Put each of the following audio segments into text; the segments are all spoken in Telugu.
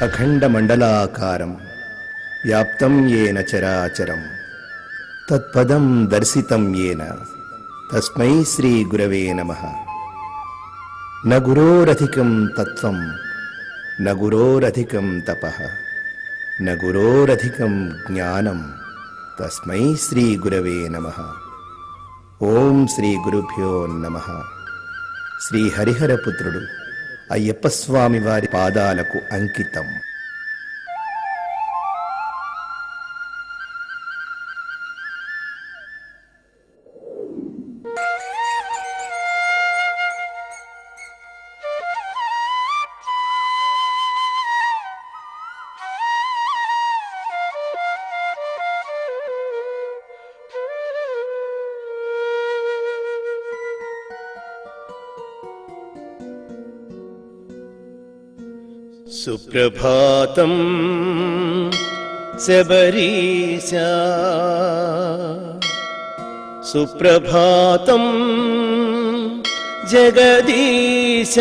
అఖండమండలాకారం వ్యాప్తం ఏన చరాచరం తత్పదం దర్శితం ఏన తస్మై శ్రీ గురవే నమ న గురోరధికం తత్వం న గురోరధికం తప న గురోరధికం జ్ఞానం తస్మై శ్రీ గురవే నమ ఓం శ్రీ గురుభ్యో నమ శ్రీ హరిహరపుత్రుడు అయ్యప్ప స్వామి వారి పాదాలకు అంకితం సుప్రభాతం శబరీశ సుప్రభాతం జగదీశ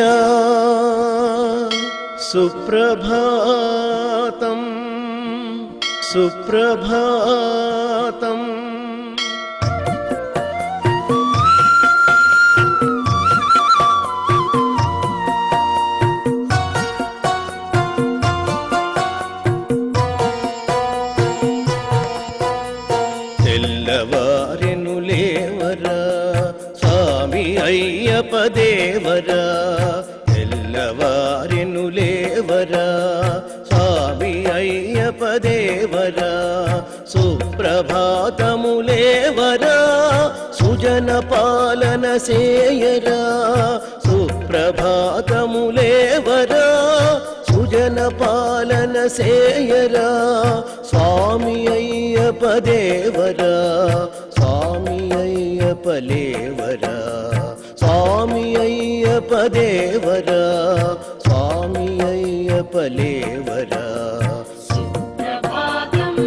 సుప్రభాతం సుప్రభాతం తెల్లవారెను లేవరా స్వామి అయ్యప్ప దేవరా తెల్లవారెను లేవరా స్వామి అయ్యప్ప దేవరా సుప్రభాతము లేవరా సుజన పాలన సేయరా సుప్రభాతము లేవరా సుజన పాలన సేయరా స్వామి అయ్యప్ప దేవరా స్వామి అయ్యప్ప లేవరా స్వామి అయ్యప్ప దేవరా స్వామి అయ్యప్ప లేవరా సుప్రభాతం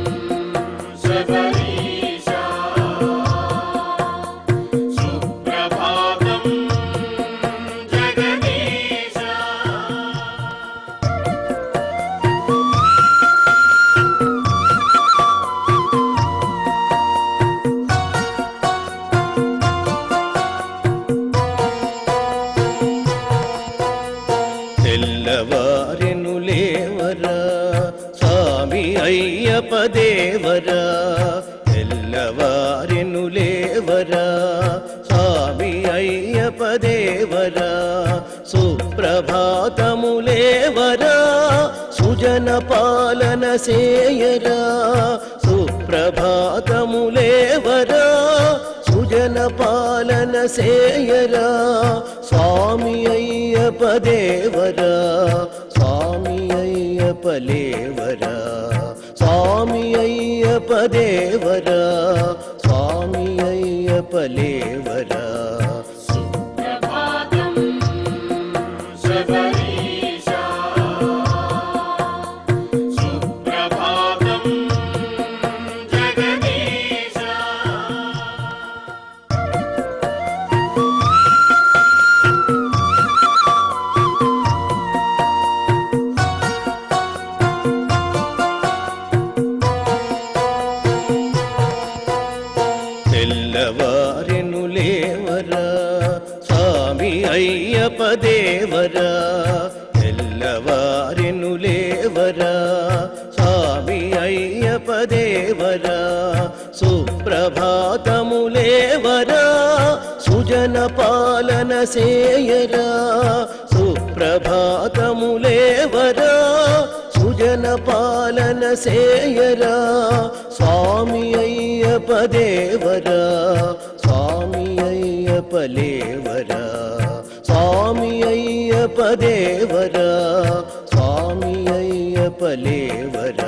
శబరీశా సుప్రభాతం జగదీశా తెల్లవారెను లేవరా స్వామి అయ్యప్ప దేవరా తెల్లవారెను లేవరా స్వామి అయ్యప్ప దేవరా సుప్రభాతము లేవరా సుజన పాలన సేయరా సుప్రభాతము లేవరా సుజన పాలన సేయరా స్వామి అయ్యప్ప దేవరా స్వామి అయ్యప్ప లేవరా స్వామి అయ్యప్ప దేవరా స్వామి అయ్యప్ప లేవరా సుప్రభాతం శబరీశా సుప్రభాతం జగదీశా తెల్లవారెను లేవరా స్వామి అయ్యప్ప దేవరా తెల్లవారెను లేవరా స్వామి అయ్యప్ప దేవరా సుప్రభాతము లేవరా సుజన పాలన సేయరా సుప్రభాతము లేవరా సుజన పాలన సేయరా స్వామి అయ్యప్ప దేవరా స్వామి అయ్యప్ప లేవరా స్వామి అయ్యప్ప దేవరా స్వామి అయ్యప్ప లేవరా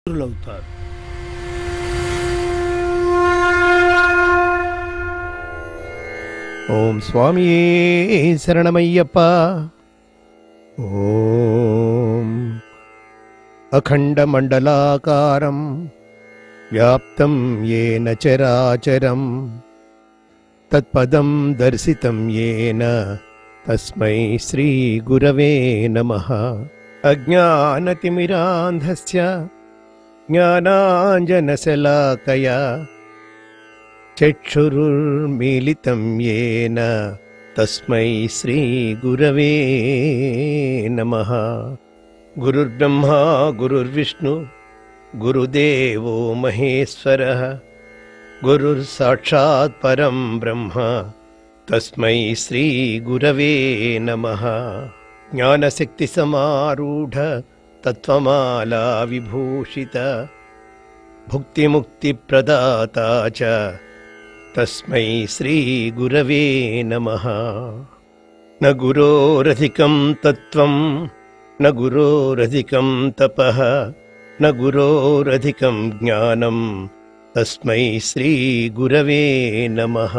అవుతారు ఓం స్వామి శరణమయ్యప్ప ఓం అఖండమండలాకారం వ్యాప్తం ఏన చరాచరం తత్పదం దర్శితం ఏన తస్మై శ్రీ గురవే నమః అజ్ఞానతిమిరాంధస్య జ్ఞానాంజనశలాకయా చక్షురుర్మిలితం ఏన తస్మై శ్రీ గురవే నమః గురుర్బ్రహ్మా గురుర్విష్ణు గురుదేవో మహేశ్వరः గురుర్సాక్షాత్ పరం బ్రహ్మ తస్మై శ్రీ గురవే నమః జ్ఞానశక్తి సమారూఢ తత్వమాలా విభూషిత భుక్తిముక్తిప్రదాత చ తస్మై శ్రీ గురవే నమః న గురోరధికం తత్వం న గురోరధికం తపః న గురోరధికం జ్ఞానం తస్మై శ్రీ గురవే నమః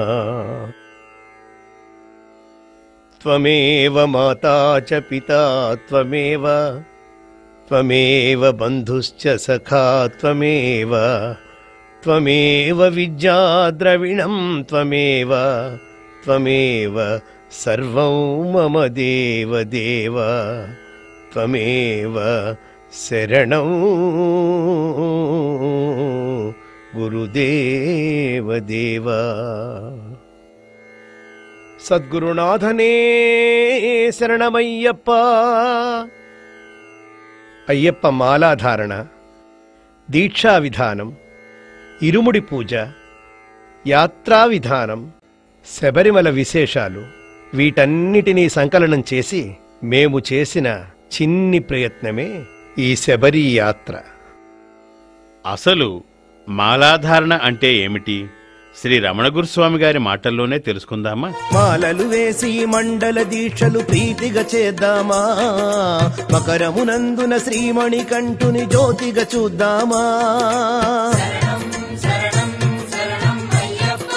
త్వమేవ మాతా చ పితా త్వమేవ త్వమేవ బంధుశ్చ సఖా త్వమేవ త్వమేవ విద్యా ద్రవిణం త్వమేవ త్వమేవ సర్వం మమ దేవ దేవ త్వమేవ శరణం గురుదేవ దేవ సద్గురునాథనే శరణమయ్యప్ప అయ్యప్ప మాలాధారణ దీక్షా విధానం ఇరుముడి పూజ యాత్రా విధానం శబరిమల విశేషాలు వీటన్నిటినీ సంకలనం చేసి మేము చేసిన చిన్ని ప్రయత్నమే ఈ శబరి యాత్ర అసలు మాలాధారణ అంటే ఏమిటి శ్రీ రమణ గురుస్వామి గారి మాటల్లోనే తెలుసుకుందామా మాలలు వేసి మండల దీక్షలు ప్రీతిగా చేద్దామా మకరమునందున శ్రీమణి కంటుని జ్యోతిగా చూద్దామా శరణం శరణం అయ్యప్ప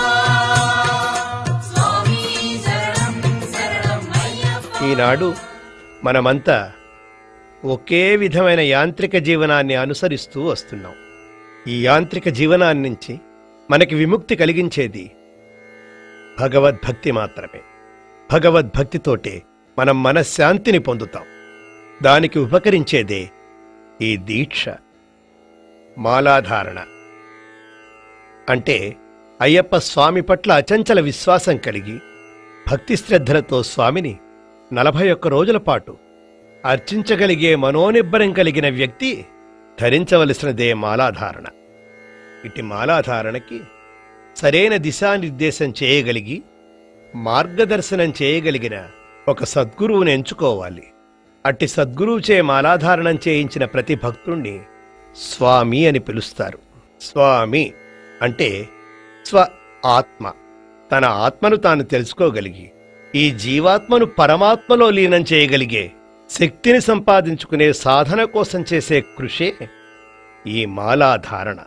స్వామి శరణం శరణం అయ్యప్ప ఈనాడు మనమంతా ఒకే విధమైన యాంత్రిక జీవనాన్ని అనుసరిస్తూ వస్తున్నాం ఈ యాంత్రిక జీవనాన్ని నుంచి మనకి విముక్తి కలిగించేది భగవద్భక్తి మాత్రమే భగవద్భక్తితోటే మనం మనశ్శాంతిని పొందుతాం దానికి ఉపకరించేదే ఈ దీక్ష మాలాధారణ అంటే అయ్యప్ప స్వామి పట్ల అచంచల విశ్వాసం కలిగి భక్తి శ్రద్ధలతో స్వామిని నలభై ఒక్క రోజుల పాటు అర్చించగలిగే మనోనిబ్బరం కలిగిన వ్యక్తి ధరించవలసినదే మాలాధారణ ఇటు మాలాధారణకి సరైన దిశానిర్దేశం చేయగలిగి మార్గదర్శనం చేయగలిగిన ఒక సద్గురువుని ఎంచుకోవాలి అట్టి సద్గురువుచే మాలాధారణం చేయించిన ప్రతి భక్తుణ్ణి స్వామి అని పిలుస్తారు స్వామి అంటే స్వ ఆత్మ తన ఆత్మను తాను తెలుసుకోగలిగి ఈ జీవాత్మను పరమాత్మలో లీనం చేయగలిగే శక్తిని సంపాదించుకునే సాధన కోసం చేసే కృషే ఈ మాలాధారణ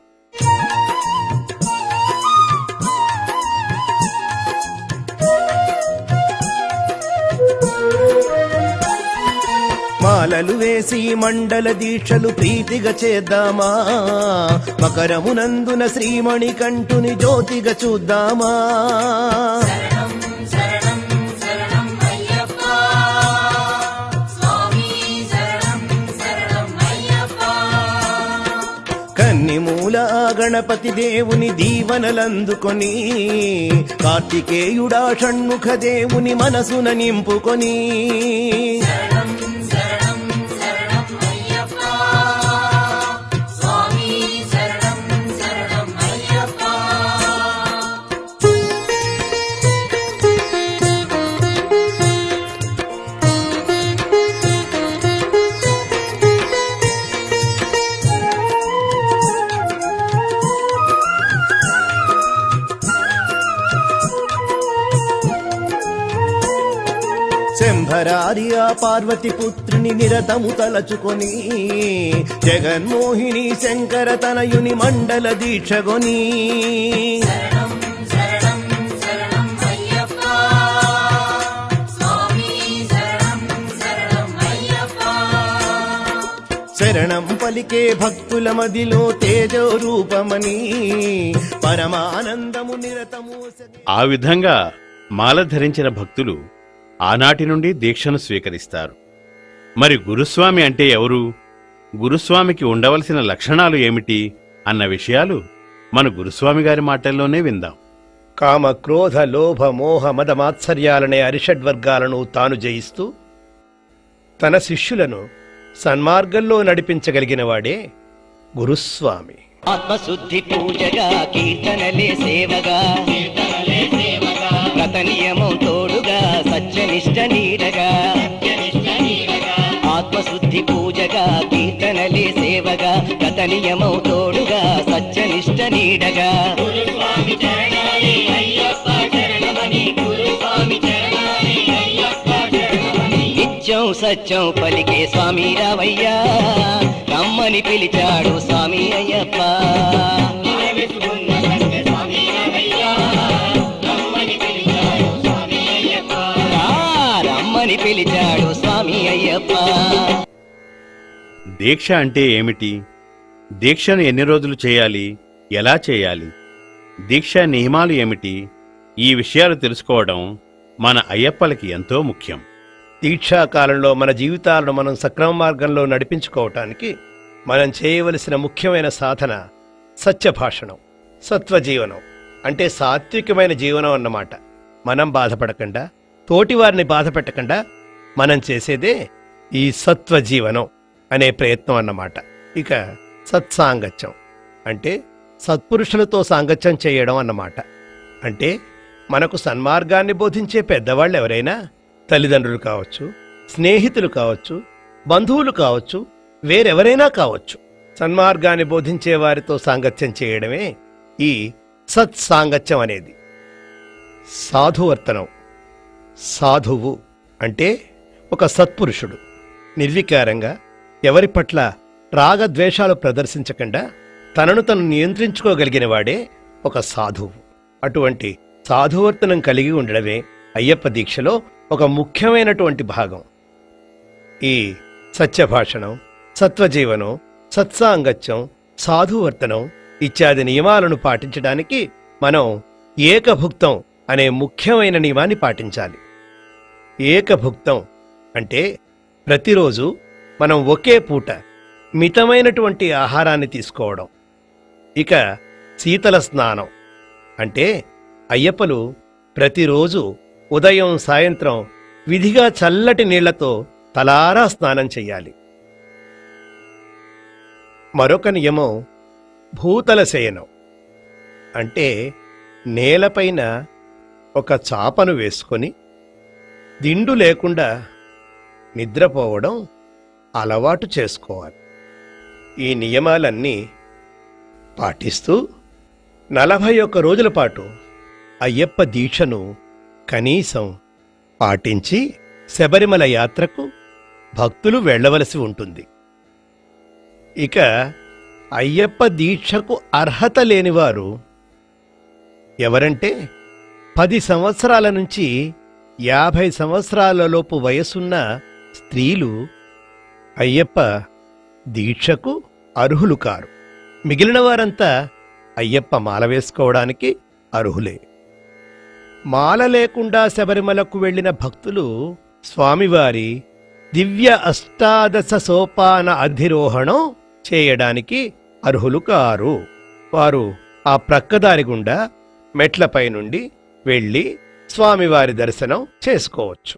మాలలు వేసి మండల దీక్షలు ప్రీతిగా చేద్దామా మకరమునందున శ్రీమణి కంటుని జ్యోతిగా చూద్దామా శరణం శరణం శరణం అయ్యప్ప స్వామి శరణం శరణం అయ్యప్ప కన్నిమూల గణపతి దేవుని దీవనలందుకొని కార్తికేయుడా షణ్ముఖ దేవుని మనసున నింపుకొని శరణం శరణం శరణం అయ్యప్ప స్వామి శరణం శరణం అయ్యప్ప శంభరారి ఆ పార్వతి పుత్రుని తనయుని నిరతము తలచుకొని జగన్మోహిని శంకర తనయుని మండల దీక్షగొని శరణం శరణం శరణం అయ్యప్ప స్వామి శరణం శరణం అయ్యప్ప శరణం పలికే భక్తుల మదిలో తేజో రూపమని పరమానందము నిరతము ఆ విధంగా మాల ధరించిన భక్తులు ఆనాటి నుండి దీక్షను స్వీకరిస్తారు మరి గురుస్వామి అంటే ఎవరు గురుస్వామికి ఉండవలసిన లక్షణాలు ఏమిటి అన్న విషయాలు మన గురుస్వామి గారి మాటల్లోనే విందాం కామ క్రోధ లోభ మోహ మద మాత్సర్యాలనే అరిషడ్వర్గాలను తాను జయిస్తూ తన శిష్యులను సన్మార్గంలో నడిపించగలిగిన వాడే గురుస్వామి ఆత్మశుద్ధి పూజగా కీర్తనలే సేవగా వ్రత నియమం తోడుగా సత్యనిష్ట నీడగా ఆత్మశుద్ధి పూజగా కీర్తనలే సేవగా వ్రత నియమం తోడుగా సత్యనిష్ట నీడగా నిత్యం సత్యం పలికే స్వామి రావయ్యా రమ్మని పిలిచాడు స్వామి అయ్యప్ప రా, రమ్మని పిలిచాడు స్వామి అయ్యప్ప దీక్ష అంటే ఏమిటి దీక్షను ఎన్ని రోజులు చేయాలి ఎలా చేయాలి దీక్ష నియమాలు ఏమిటి ఈ విషయాలు తెలుసుకోవడం మన అయ్యప్పలకి ఎంతో ముఖ్యం దీక్షాకాలంలో మన జీవితాలను మనం సక్రమ మార్గంలో నడిపించుకోవటానికి మనం చేయవలసిన ముఖ్యమైన సాధన సత్యభాషణం సత్వజీవనం అంటే సాత్వికమైన జీవనం అన్నమాట మనం బాధపడకుండా తోటివారిని బాధ పెట్టకుండా మనం చేసేదే ఈ సత్వజీవనం అనే ప్రయత్నం అన్నమాట ఇక సత్సాంగత్యం అంటే సత్పురుషులతో సాంగత్యం చేయడం అన్నమాట అంటే మనకు సన్మార్గాన్ని బోధించే పెద్దవాళ్ళు ఎవరైనా తల్లిదండ్రులు కావచ్చు స్నేహితులు కావచ్చు బంధువులు కావచ్చు వేరెవరైనా కావచ్చు సన్మార్గాన్ని బోధించే వారితో సాంగత్యం చేయడమే ఈ సత్సాంగత్యం అనేది సాధువర్తనం సాధువు అంటే ఒక సత్పురుషుడు నిర్వికారంగా ఎవరి పట్ల రాగద్వేషాలు ప్రదర్శించకుండా తనను తను నియంత్రించుకోగలిగిన వాడే ఒక సాధువు అటువంటి సాధువర్తనం కలిగి ఉండడమే అయ్యప్ప దీక్షలో ఒక ముఖ్యమైనటువంటి భాగం ఈ సత్యభాషణం సత్వజీవనం సత్సాంగత్యం సాధువర్తనం ఇత్యాది నియమాలను పాటించడానికి మనం ఏకభుక్తం అనే ముఖ్యమైన నియమాన్ని పాటించాలి ఏకభుక్తం అంటే ప్రతిరోజు మనం ఒకే పూట మితమైనటువంటి ఆహారాన్ని తీసుకోవడం ఇక శీతల స్నానం అంటే అయ్యప్పలు ప్రతిరోజు ఉదయం సాయంత్రం విధిగా చల్లటి నీళ్లతో తలారా స్నానం చెయ్యాలి మరొక నియమం భూతల శయనం అంటే నేలపైన ఒక చాపను వేసుకొని దిండు లేకుండా నిద్రపోవడం అలవాటు చేసుకోవాలి ఈ నియమాలన్నీ పాటిస్తూ నలభై ఒక్క రోజుల పాటు అయ్యప్ప దీక్షను కనీసం పాటించి శబరిమల యాత్రకు భక్తులు వెళ్ళవలసి ఉంటుంది ఇక అయ్యప్ప దీక్షకు అర్హత లేనివారు ఎవరంటే పది సంవత్సరాల నుంచి యాభై సంవత్సరాలలోపు వయసున్న స్త్రీలు అయ్యప్ప దీక్షకు అర్హులు కారు మిగిలిన వారంతా అయ్యప్ప మాల వేసుకోవడానికి అర్హులే మాల లేకుండా శబరిమలకు వెళ్ళిన భక్తులు స్వామివారి దివ్య అష్టాదశ సోపాన అధిరోహణం చేయడానికి అర్హులు కారు వారు ఆ ప్రక్కదారి గుండా మెట్లపై నుండి వెళ్ళి స్వామివారి దర్శనం చేసుకోవచ్చు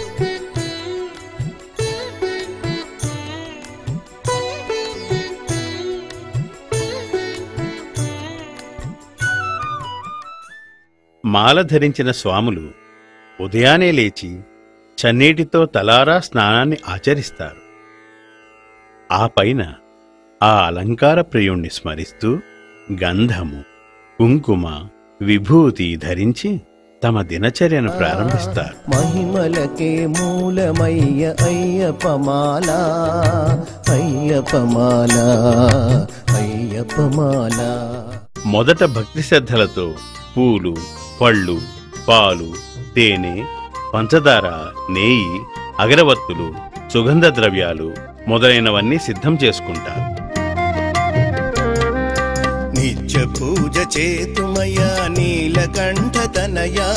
మాల ధరించిన స్వాములు ఉదయానే లేచి చన్నీటితో తలారా స్నానాన్ని ఆచరిస్తారు ఆ పైన ఆ అలంకార ప్రియుణ్ణి స్మరిస్తూ గంధము కుంకుమ విభూతి ధరించి తమ దినచర్యను ప్రారంభిస్తారు మహిమలకే మూలమయ్య అయ్యప్పమాల అయ్యప్పమాల అయ్యప్పమాల మొదట భక్తి శ్రద్ధలతో పూలు పళ్ళు పాలు తేనె పంచదార నేయి అగరవత్తులు సుగంధ ద్రవ్యాలు మొదలైనవన్నీ సిద్ధం చేసుకుంటారు నిత్య పూజ చేతుమయ్యా నీలకంఠ తనయా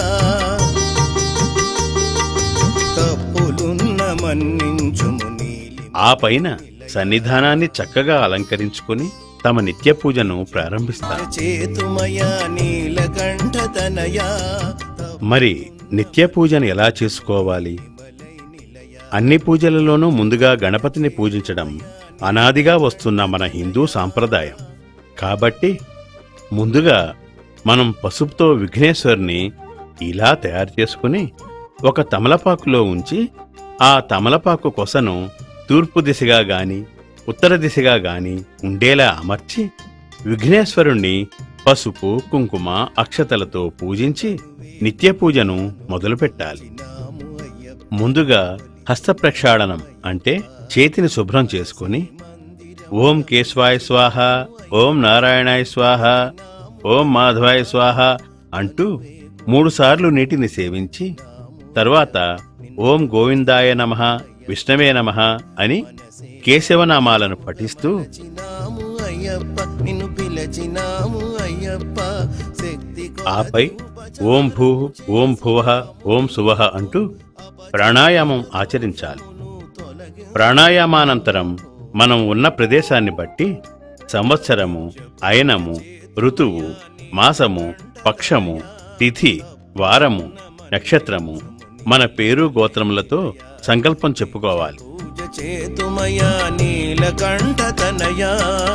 తప్పులున్న మన్నించుము నీలి ఆ పైన సన్నిధానాన్ని చక్కగా అలంకరించుకుని తమ నిత్య పూజను ప్రారంభిస్తారు చేతుమయ్యా నీలకంఠ తనయా మరి నిత్య పూజను ఎలా చేసుకోవాలి అన్ని పూజలలోనూ ముందుగా గణపతిని పూజించడం అనాదిగా వస్తున్న మన హిందూ సాంప్రదాయం కాబట్టి ముందుగా మనం పసుపుతో విఘ్నేశ్వరుని ఇలా తయారు చేసుకుని ఒక తమలపాకులో ఉంచి ఆ తమలపాకు కొసను తూర్పు దిశగా గాని ఉత్తర దిశగా గాని ఉండేలా అమర్చి విఘ్నేశ్వరుణ్ణి పసుపు కుంకుమ అక్షతలతో పూజించి నిత్య పూజను మొదలుపెట్టాలి ముందుగా హస్త ప్రక్షాళనం అంటే చేతిని శుభ్రం చేసుకుని ఓం కేశవాయ స్వాహ ఓం నారాయణాయ స్వాహ ఓం మాధవాయ స్వాహ అంటూ మూడుసార్లు నీటిని సేవించి తర్వాత ఓం గోవిందాయ నమః విష్ణవే నమః అని కేశవనామాలను పఠిస్తూ పిలిచినాము అయ్యప్ప నిన్ను పిలచినాము అయ్యప్ప శక్తి ఆపై ఓం భూ ఓం భువ ఓం సువహ అంటూ ప్రాణాయామం ఆచరించాలి ప్రాణాయామానంతరం మనం ఉన్న ప్రదేశాన్ని బట్టి సంవత్సరము అయనము ఋతువు మాసము పక్షము తిథి వారము నక్షత్రము మన పేరు గోత్రములతో సంకల్పం చెప్పుకోవాలి పూజ చేతుమయ్యా నీలకంఠ తనయా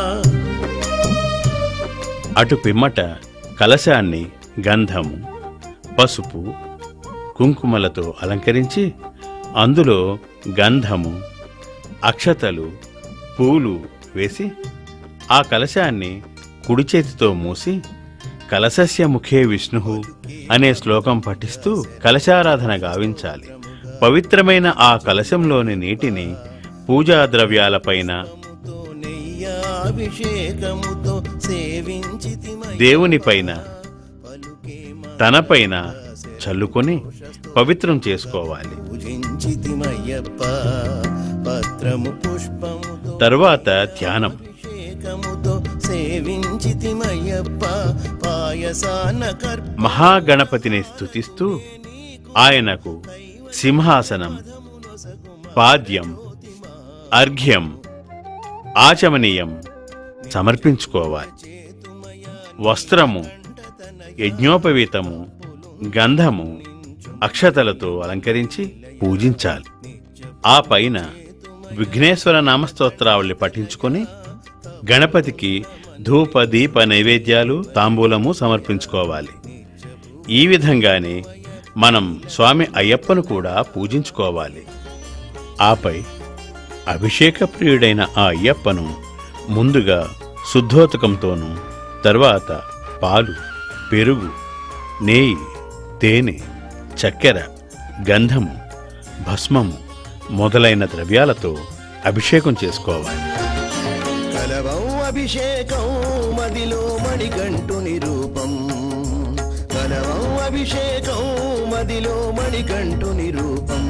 అటు పిమ్మట కలశాన్ని గంధము పసుపు కుంకుమలతో అలంకరించి అందులో గంధము అక్షతలు పూలు వేసి ఆ కలశాన్ని కుడి చేతితో మూసి కలశస్య ముఖే విష్ణు అనే శ్లోకం పఠిస్తూ కలశారాధన గావించాలి పవిత్రమైన ఆ కలశంలోని నీటిని పూజా ద్రవ్యాలపైన తో నెయ్యాభిషేకముతో సేవించితిమయ్యా దేవునిపైన పలుకే తనపైన చల్లుకొని పవిత్రం చేసుకోవాలి పూజించితిమయ్యప్ప పత్రము పుష్పముతో తరువాత ధ్యానం అభిషేకముతో సేవించితిమయ్యప్ప పాయసాన కర్ప మహాగణపతిని స్తుతిస్తూ ఆయనకు సింహాసనం పాద్యం అర్ఘ్యం ఆచమనీయం సమర్పించుకోవాలి వస్త్రము యజ్ఞోపవీతము గంధము అక్షతలతో అలంకరించి పూజించాలి ఆ పైన విఘ్నేశ్వర నామస్తోత్రావళి పఠించుకొని గణపతికి ధూప దీప నైవేద్యాలు తాంబూలము సమర్పించుకోవాలి ఈ విధంగానే మనం స్వామి అయ్యప్పను కూడా పూజించుకోవాలి ఆపై అభిషేక ప్రియుడైన ఆ అయ్యప్పను ముందుగా శుద్ధోతకంతోనూ తర్వాత పాలు పెరుగు నేయి తేనె చక్కెర గంధము భస్మము మొదలైన ద్రవ్యాలతో అభిషేకం చేసుకోవాలి కలవం అభిషేకం మదిలో మణికంఠుని రూపం కలవం అభిషేకం మదిలో మణికంఠుని రూపం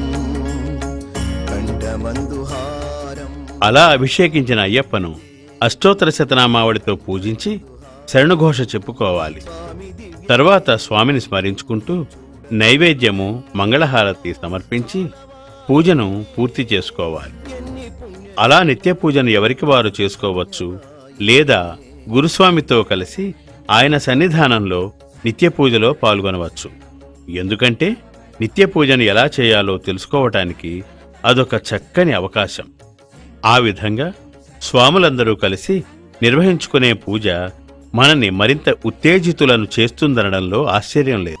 కంఠమందు హారం అలా అభిషేకించిన అయ్యప్పను అష్టోత్తర శతనామావళితో పూజించి శరణుఘోష చెప్పుకోవాలి తరువాత స్వామిని స్మరించుకుంటూ నైవేద్యము మంగళహారతి సమర్పించి పూజను పూర్తి చేసుకోవాలి అలా నిత్య పూజను ఎవరికి వారు చేసుకోవచ్చు లేదా గురుస్వామితో కలిసి ఆయన సన్నిధానంలో నిత్య పూజలో పాల్గొనవచ్చు ఎందుకంటే నిత్య పూజను ఎలా చేయాలో తెలుసుకోవటానికి అదొక చక్కని అవకాశం ఆ విధంగా స్వాములందరూ కలిసి నిర్వహించుకునే పూజ మనని మరింత ఉత్తేజితులను చేస్తుందనడంలో ఆశ్చర్యం లేదు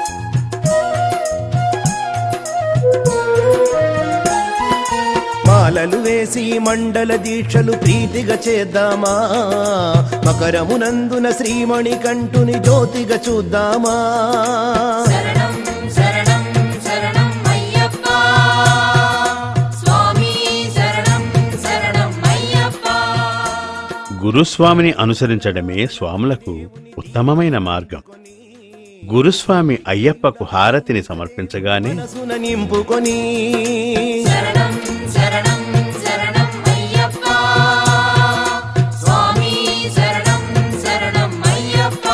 మాల మాలలు వేసి మండల దీక్షలు ప్రీతిగా చేద్దామా మకరమునందున శ్రీమణి కంటుని జ్యోతిగా చూద్దామా శరణం శరణం శరణం అయ్యప్ప స్వామి శరణం శరణం అయ్యప్ప గురుస్వామిని అనుసరించడమే స్వాములకు ఉత్తమమైన మార్గం గురుస్వామి అయ్యప్పకు హారతిని సమర్పించగానే మనసున నింపుకొని శరణం శరణం శరణం అయ్యప్ప స్వామి శరణం శరణం అయ్యప్ప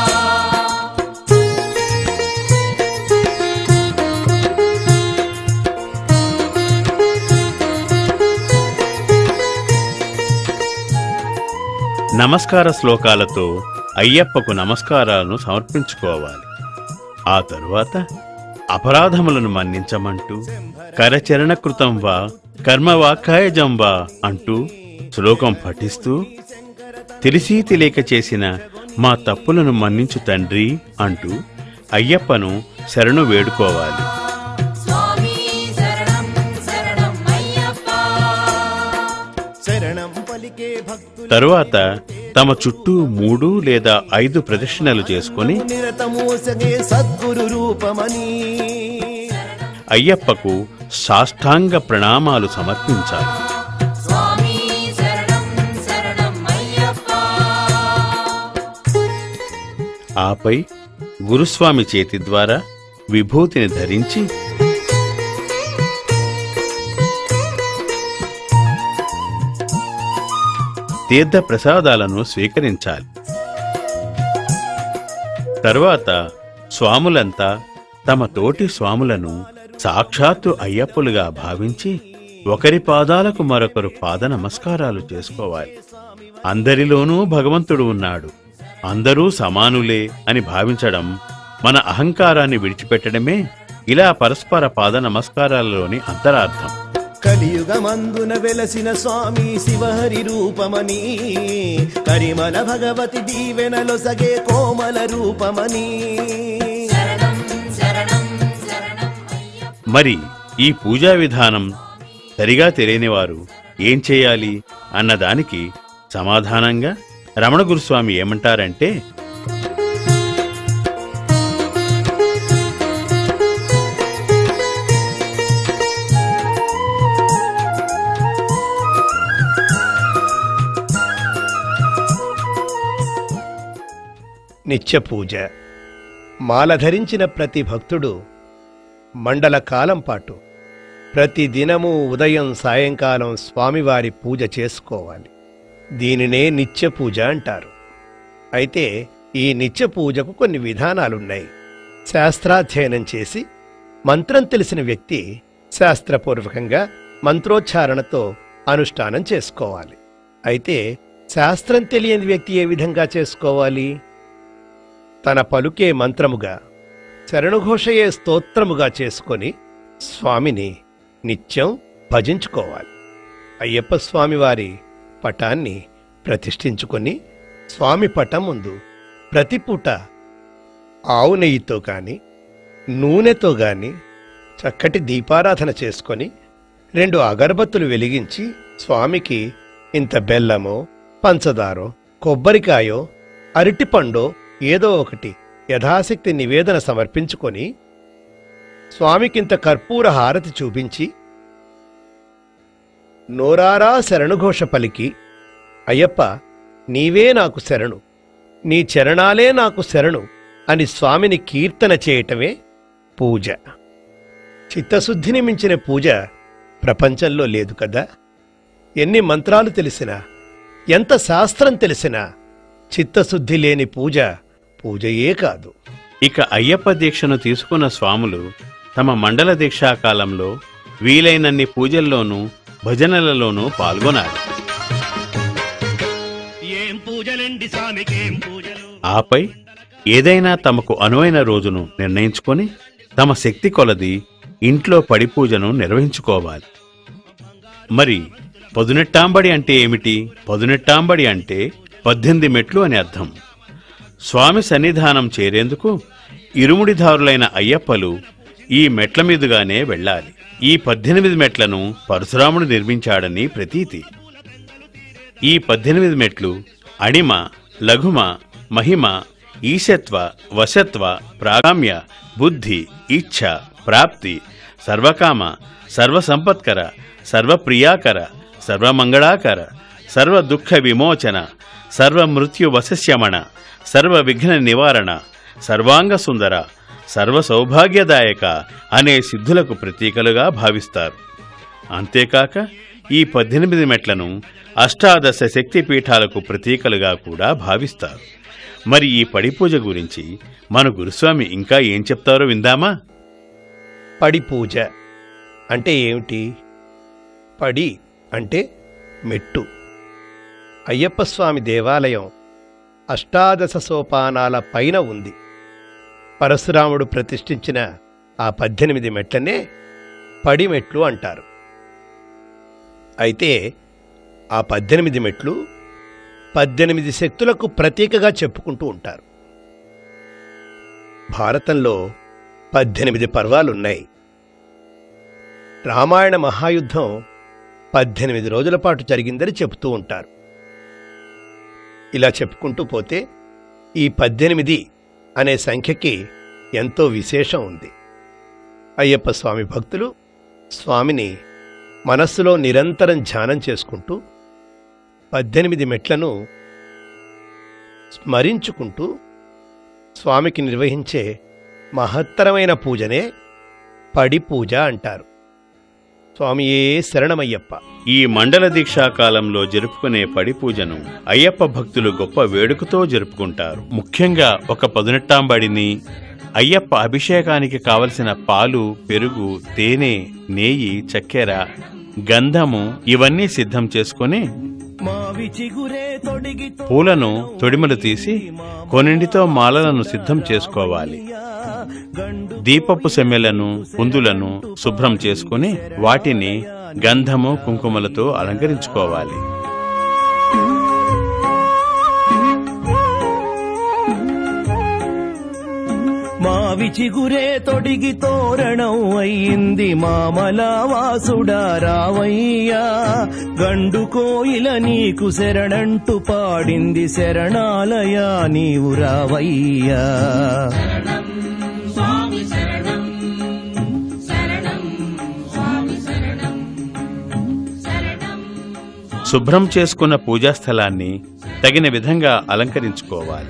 నమస్కార శ్లోకాలతో అయ్యప్పకు నమస్కారాలను సమర్పించుకోవాలి ఆ తరువాత అపరాధములను మన్నించమంటూ కరచరణకృతం వా కర్మవాకాయజం వా అంటూ శ్లోకం పఠిస్తూ తెలిసి తెలియక చేసిన మా తప్పులను మన్నించు తండ్రి అంటూ అయ్యప్పను శరణు వేడుకోవాలి స్వామి శరణం శరణం అయ్యప్ప శరణం పలికే భక్తులు తరువాత తమ చుట్టూ మూడు లేదా ఐదు ప్రదక్షిణలు చేసుకొని నిరతమోసగే సద్గురు రూపమని అయ్యప్పకు సాష్టాంగ ప్రణామాలు సమర్పించాలి స్వామి శరణం శరణం అయ్యప్ప ఆపై గురుస్వామి చేతి ద్వారా విభూతిని ధరించి తీర్థ ప్రసాదాలను స్వీకరించాలి తరువాత స్వాములంతా తమ తోటి స్వాములను సాక్షాత్తు అయ్యప్పులుగా భావించి ఒకరి పాదాలకు మరొకరు పాద నమస్కారాలు చేసుకోవాలి అందరిలోనూ భగవంతుడు ఉన్నాడు అందరూ సమానులే అని భావించడం మన అహంకారాన్ని విడిచిపెట్టడమే ఇలా పరస్పర పాద నమస్కారాలలోని అంతరార్థం కలియుగమందున వెలసిన స్వామి శివహరి రూపమని కరిమల భగవతి దీవెనలో సగే కోమల రూపమని శరణం శరణం శరణం అయ్యప్ప మరి ఈ పూజా విధానం సరిగా తెలియని వారు ఏం చేయాలి అన్నదానికి సమాధానంగా రమణ గురుస్వామి ఏమంటారంటే నిత్య పూజ మాల ధరించిన ప్రతి భక్తుడు మండల కాలం పాటు ప్రతి దినము ఉదయం సాయంకాలం స్వామివారి పూజ చేసుకోవాలి దీనినే నిత్య పూజ అంటారు అయితే ఈ నిత్య పూజకు కొన్ని విధానాలున్నాయి శాస్త్రాధ్యయనం చేసి మంత్రం తెలిసిన వ్యక్తి శాస్త్రపూర్వకంగా మంత్రోచ్చారణతో అనుష్ఠానం చేసుకోవాలి అయితే శాస్త్రం తెలియని వ్యక్తి ఏ విధంగా చేసుకోవాలి తన పలుకే మంత్రముగా శరణుఘోషయే స్తోత్రముగా చేసుకొని స్వామిని నిత్యం భజించుకోవాలి అయ్యప్ప స్వామివారి పటాన్ని ప్రతిష్ఠించుకొని స్వామి పటం ముందు ప్రతి పూట ఆవు నెయ్యితో గాని నూనెతో గాని చక్కటి దీపారాధన చేసుకొని రెండు అగరబత్తులు వెలిగించి స్వామికి ఇంత బెల్లమో పంచదారో కొబ్బరికాయో అరటిపండో ఏదో ఒకటి యథాశక్తి నివేదన సమర్పించుకొని స్వామికింత కర్పూర హారతి చూపించి నోరారా శరణుఘోష పలికి అయ్యప్ప నీవే నాకు శరణు నీ చరణాలే నాకు శరణు అని స్వామిని కీర్తన చేయటమే పూజ చిత్తశుద్ధిని మించిన పూజ ప్రపంచంలో లేదు కదా ఎన్ని మంత్రాలు తెలిసినా ఎంత శాస్త్రం తెలిసినా చిత్తశుద్ధి లేని పూజ పూజయే కాదు ఇక అయ్యప్ప దీక్షను తీసుకున్న స్వాములు తమ మండల దీక్షా కాలంలో వీలైనన్ని పూజల్లోనూ భజనలలోనూ పాల్గొనాలి ఏం పూజలండి స్వామికేం పూజలు ఆపై ఏదైనా తమకు అనువైన రోజును నిర్ణయించుకొని తమ శక్తి కొలది ఇంట్లో పడి పూజను నిర్వహించుకోవాలి మరి పొదునెట్టాంబడి అంటే ఏమిటి పొదునెట్టాంబడి అంటే పద్దెనిమిది మెట్లు అని అర్థం స్వామి సన్నిధానం చేరేందుకు ఇరుముడిదారులైన అయ్యప్పలు ఈ మెట్ల మీదుగానే వెళ్ళాలి ఈ పద్దెనిమిది మెట్లను పరశురాముడు నిర్మించాడని ప్రతీతి ఈ పద్దెనిమిది మెట్లు అణిమ లఘుమ మహిమ ఈశత్వ వశత్వ ప్రాగామ్య బుద్ధి ఇచ్ఛ ప్రాప్తి సర్వకామ సర్వసంపత్కర సర్వప్రియాకర సర్వమంగళాకర సర్వ దుఃఖ విమోచన సర్వ మృత్యు వశస్యమణ సర్వ విఘ్న నివారణ సర్వాంగ సుందర సర్వ సౌభాగ్యదాయక అనే సిద్ధులకు ప్రతీకలుగా భావిస్తారు అంతేకాక ఈ పద్దెనిమిది మెట్లను అష్టాదశ శక్తి పీఠాలకు ప్రతీకలుగా కూడా భావిస్తారు మరి ఈ పడి పూజ గురించి మన గురుస్వామి ఇంకా ఏం చెప్తారో విందామా పడి పూజ అంటే ఏమిటి పడి అంటే మెట్టు అయ్యప్ప స్వామి దేవాలయం అష్టాదశ సోపానాల పైన ఉంది పరశురాముడు ప్రతిష్ఠించిన ఆ పద్దెనిమిది మెట్లనే పడి మెట్లు అంటారు అయితే ఆ పద్దెనిమిది మెట్లు పద్దెనిమిది శక్తులకు ప్రతీకగా చెప్పుకుంటూ ఉంటారు భారతంలో పద్దెనిమిది పర్వాలున్నాయి రామాయణ మహాయుద్ధం పద్దెనిమిది రోజుల పాటు జరిగిందని చెబుతూ ఉంటారు ఇలా చెప్పుకుంటూ పోతే ఈ పద్దెనిమిది అనే సంఖ్యకి ఎంతో విశేషం ఉంది అయ్యప్ప స్వామి భక్తులు స్వామిని మనస్సులో నిరంతరం ధ్యానం చేసుకుంటూ పద్దెనిమిది మెట్లను స్మరించుకుంటూ స్వామికి నిర్వహించే మహత్తరమైన పూజనే పడి పూజ అంటారు స్వామియే శరణమయ్యప్ప ఈ మండల దీక్షా కాలంలో జరుపుకునే పడి పూజను అయ్యప్ప భక్తులు గొప్ప వేడుకతో జరుపుకుంటారు ముఖ్యంగా ఒక పదునెట్టాంబడిని అయ్యప్ప అభిషేకానికి కావలసిన పాలు పెరుగు తేనె నేయి చక్కెర గంధము ఇవన్నీ సిద్ధం చేసుకుని మావి చిగురే తొడిగి పూలను తొడిమలు తీసి కొన్నింటితో మాలలను సిద్ధం చేసుకోవాలి గండు దీపపు సెమ్మెలను పుందులను శుభ్రం చేసుకుని వాటిని గంధము కుంకుమలతో అలంకరించుకోవాలి మావి చిగురే తొడిగి తోరణం అయ్యింది మామలావాసుడా రావయ్యా గండు కోయిల నీకు శరణంటూ పాడింది శరణాలయా నీవు రావయ్యా స్వామి శరణం శరణం స్వామి శరణం శరణం శుభ్రం చేసుకున్న పూజా స్థలాన్ని తగిన విధంగా అలంకరించుకోవాలి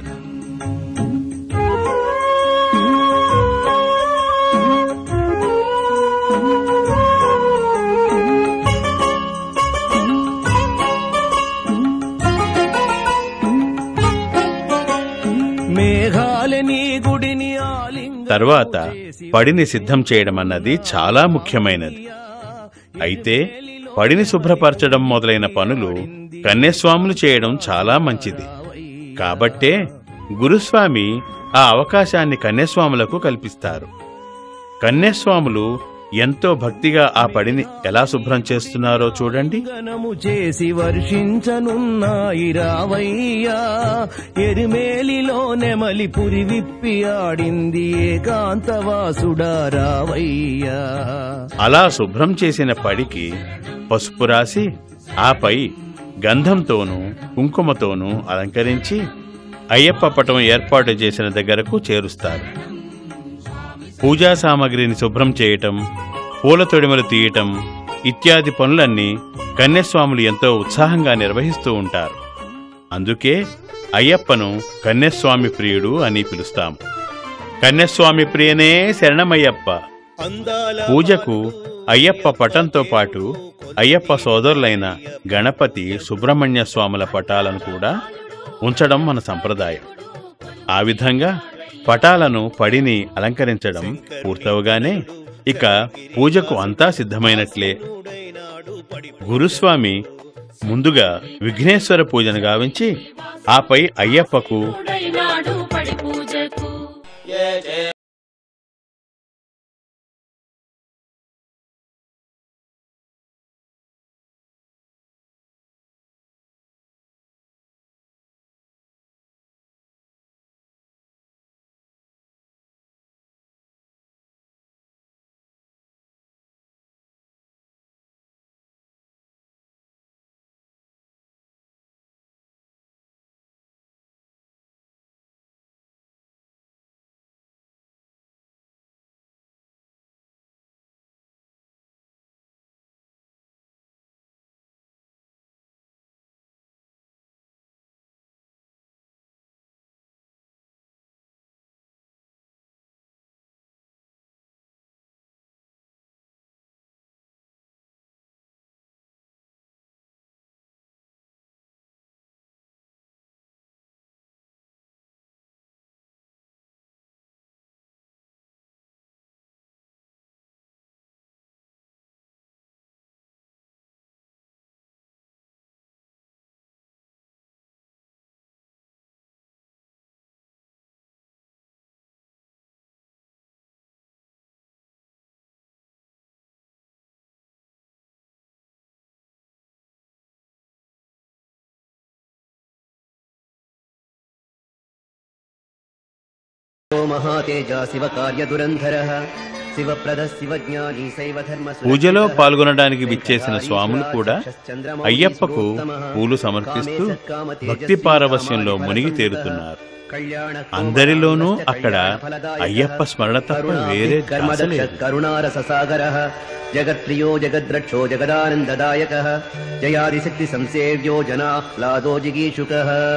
మేఘాలే నీ గుడిని ఆలింగ తర్వాత పడిని సిద్ధం చేయడం అన్నది చాలా ముఖ్యమైనది అయితే పడిని శుభ్రపరచడం మొదలైన పనులు కన్యస్వాములు చేయడం చాలా మంచిది కాబట్టే గురుస్వామి ఆ అవకాశాన్ని కన్యస్వాములకు కల్పిస్తారు కన్యస్వాములు ఎంతో భక్తిగా ఆ పడిని ఎలా శుభ్రం చేస్తున్నారో చూడండి గణము చేసి వర్షించనున్నాయి రావయ్యా ఎరిమేలిలో నెమలి పురి విప్పి ఆడింది ఏకాంతవాసుడా రావయ్యా అలా శుభ్రం చేసిన పడికి పసుపు రాసి ఆపై గంధంతోనూ కుంకుమతోనూ అలంకరించి అయ్యప్ప పటం ఏర్పాటు చేసిన దగ్గరకు చేరుస్తారు పూజా సామగ్రిని శుభ్రం చేయటం పూల తొడిమలు తీయటం ఇత్యాది పనులన్నీ కన్యస్వాములు ఎంతో ఉత్సాహంగా నిర్వహిస్తూ ఉంటారు అందుకే అయ్యప్పను కన్యస్వామి ప్రియుడు అని పిలుస్తాము కన్యస్వామి ప్రియనే శరణమయ్యప్ప పూజకు అయ్యప్ప పటంతో పాటు అయ్యప్ప సోదరులైన గణపతి సుబ్రహ్మణ్య స్వాముల పటాలను కూడా ఉంచడం మన సంప్రదాయం ఆ విధంగా పటాలను పడిని అలంకరించడం పూర్తవగానే ఇక పూజకు అంతా సిద్ధమైనట్లే గురుస్వామి ముందుగా విఘ్నేశ్వర పూజను గావించి ఆపై అయ్యప్పకు నాడు పడి పూజకు महातेज शिवकार्यदुरन्धरः शिवप्रदः शिवज्ञानी शैवधर्म పూజలో పాల్గొనడానికి విచ్చేసిన స్వాములు కూడా అయ్యప్పకు పూలు సమర్పిస్తూ భక్తి పారవస్యంలో మునిగి తేలుతున్నారు అందరిలోనూ అక్కడ అయ్యప్ప స్మరణ తప్ప వేరే ధ్యాస లేదు. కరుణారస సాగర జగత్ప్రియో జగద్రక్షో జగదానందదాయక జయాదిశక్తి సంసేవ్యో జనాహ్లాదో జిగీషుక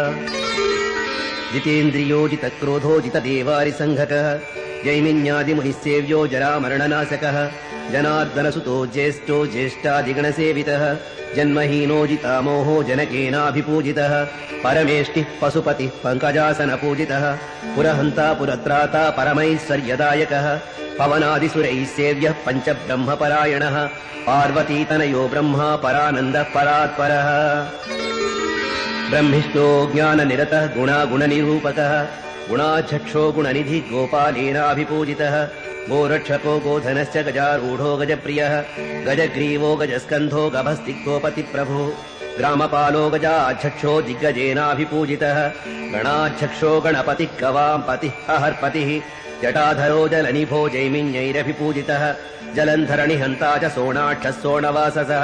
జితేంద్రియో జిత క్రోధో జిత దేవారి సంఘక జైమిన్యాది మునిసేవ్యో జరామరణనాశక జనార్దనసుతో జ్యేష్ఠో జ్యేష్ఠాదిగణసేవిత జన్మహీనో జితామోహో జనకేనాభిపూజిత పరమేష్టి పశుపతి పంకజాసన పూజిత పురహంతా పురత్రాతా పరమైశ్వర్యదాయక పవనాదిసురైः సేవ్యः పంచబ్రహ్మపరాయణः పార్వతీతనయో బ్రహ్మ పరానంద పరాత్పరः బ్రహ్మిష్టో జ్ఞాననిరతः గుణాగుణనిరూపకः గుణాధ్యక్షో గుణనిధి గోపాలేనాభిపూజితः గోరక్షको गोधनश्च गजारूढो गजप्रियः गजग्रीवो गजस्कन्धो गभस्तिक्तोपतिप्रभुः ग्रामपालो गजाध्यक्षो दिग्गजेनाभिपूजितः गणाध्यक्षो गणपतिः गवाम् पतिः अहर्पतिः जटाधरो जलनिभो जैमिन्यैरभिपूजितः जलन्धरणिहन्ता च सोणाक्षः सोणवाससः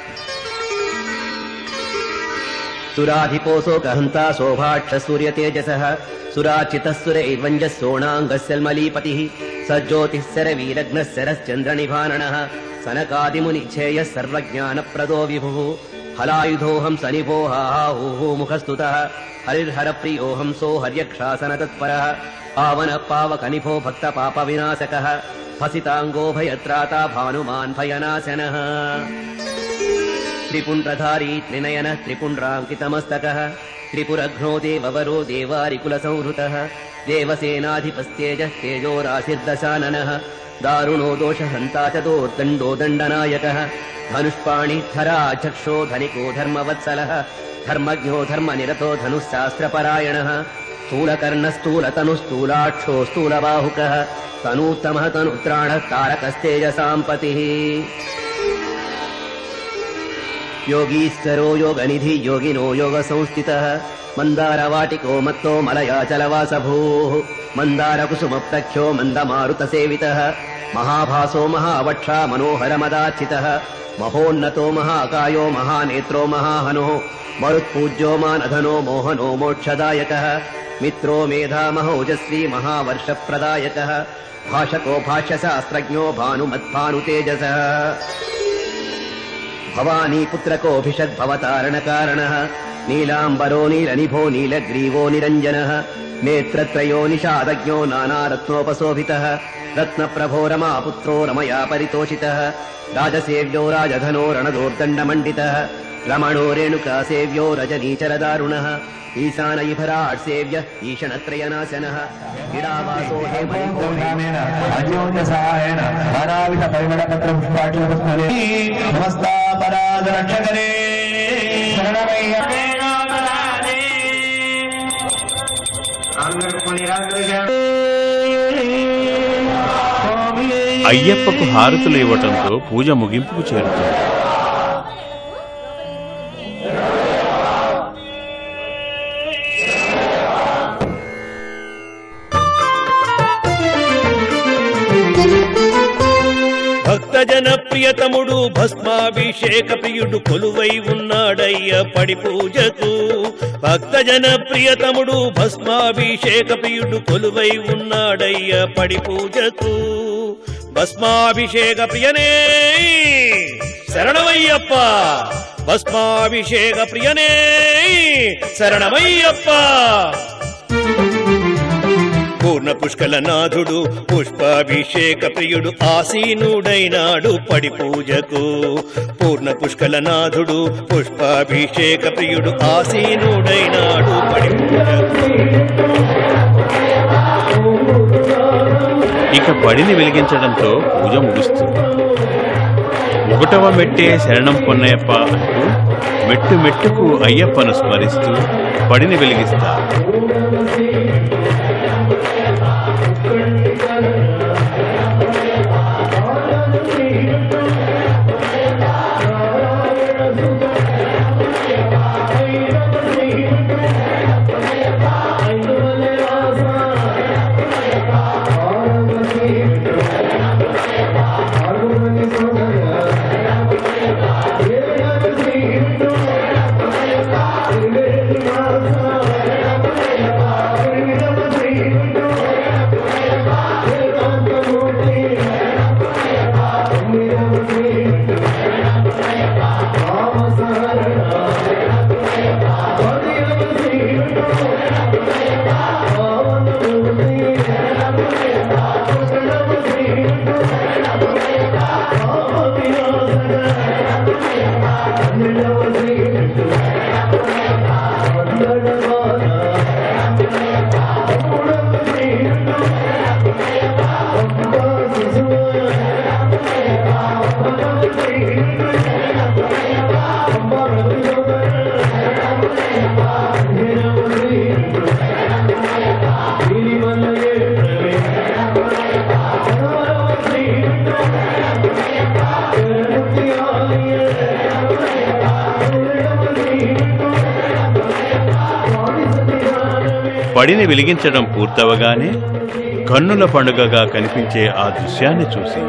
सुराधिपोऽसोकहन्ता शोभाक्ष सूर्यतेजसः सुराचितः सुरैर्वञ्जः सोणाङ्गस्यल्मलीपतिः सज्ज्योतिः शरवीरग्नः शरश्चन्द्रनिभाननः सनकादिमुनिच्छेयः सर्वज्ञानप्रदो विभुः हलायुधोऽहं सनिभो हाहुः मुखस्तुतः हरिर्हरप्रियो हंसो हर्यक्षासनतत्परः पावनः पावकनिभो भक्तपापविनाशकः फसिताङ्गो भयत्राता भानुमान् भयनाशनः त्रिपुण्ड्रधारी त्रिनयनः त्रिपुण्ड्राङ्कितमस्तकः त्रिपुरघ्नो देववरो देवारिकुलसंहृतः देवसेनाधिपस्तेजः तेजो राशिर्दशाननः दारुणो दोषहन्ता च दोर्दण्डो दण्डनायकः धनुष्पाणिधरा चक्षो धनिको धर्मवत्सलः धर्मज्ञो धर्मनिरतो धनुःशास्त्रपरायणः स्थूलकर्णस्थूलतनुस्थूलाक्षो स्थूलबाहुकः तनूत्तमः तनुत्राणः तारकस्तेजसाम् पतिः योगीश्वरो योगनिधि योगिनो योगसंस्थितः मन्दारवाटिको मत्तो मलयाचलवासभूः मन्दारकुसुमप्रख्यो मन्दमारुतसेवितः महाभासो महावक्षा मनोहरमदार्चितः महोन्नतो महाकायो महानेत्रो महाहनो मरुत्पूज्यो मानधनो मोहनो मोक्षदायकः मित्रो मेधामहोजस्वी महावर्षप्रदायकः भाषको भाष्यशास्त्रज्ञो भानुमद्भानुतेजसः भवानीपुत्रकोऽभिषद्भवतारणकारणः नीलाम्बरो नीलनिभो नीलग्रीवो निरञ्जनः नेत्रत्रयो निषादज्ञो नानारत्नोपशोभितः रत्नप्रभो रमापुत्रो रमया परितोषितः राजसेव्यो राजधनो रणदोर्दण्डमण्डितः रमणो रेणुकासेव्यो रजनीचरदारुणः ईशानयिभराट् सेव्य ईशणत्रयनाशनः इडावासो हेमयुतो అన్యోన్యసహాయన నానావిధ పరిమళపత్ర పుష్పాక్షరే సమస్తాపరాధ రక్షకరే శరణమయ్య అయ్యప్పకు హారతులు ఇవ్వటంతో పూజ ముగింపుకు చేరుతుంది భక్తజన ప్రియతముడు భస్మాభిషేక ప్రియుడు కొలువై ఉన్నాడయ్య పడి పూజకు భక్తజన ప్రియతముడు భస్మాభిషేక ప్రియుడు కొలువై ఉన్నాడయ్య పడి పూజకు భస్మాభిషేక ప్రియనే శరణమయ్యప్ప భస్మాభిషేక ప్రియనే శరణమయ్యప్ప పూర్ణ పుష్కల నాథుడు పుష్పాభిషేక ప్రియుడు ఆసీనుడైనాడు పడి పూజకు పూర్ణ పుష్కల నాథుడు పుష్పాభిషేక ప్రియుడు ఆసీనుడైనాడు పడి పూజకు ఇక పడిని వెలిగించడంతో పూజ ముగుస్తుంది ఒకటవ మెట్టే శరణం పొన్నయ్యప్ప అంటూ మెట్టు మెట్టుకు అయ్యప్పను స్మరిస్తూ పడిని వెలిగిస్తారు పడిని వెలిగించడం పూర్తవగానే కన్నుల పండుగగా కనిపించే ఆ దృశ్యాన్ని చూసి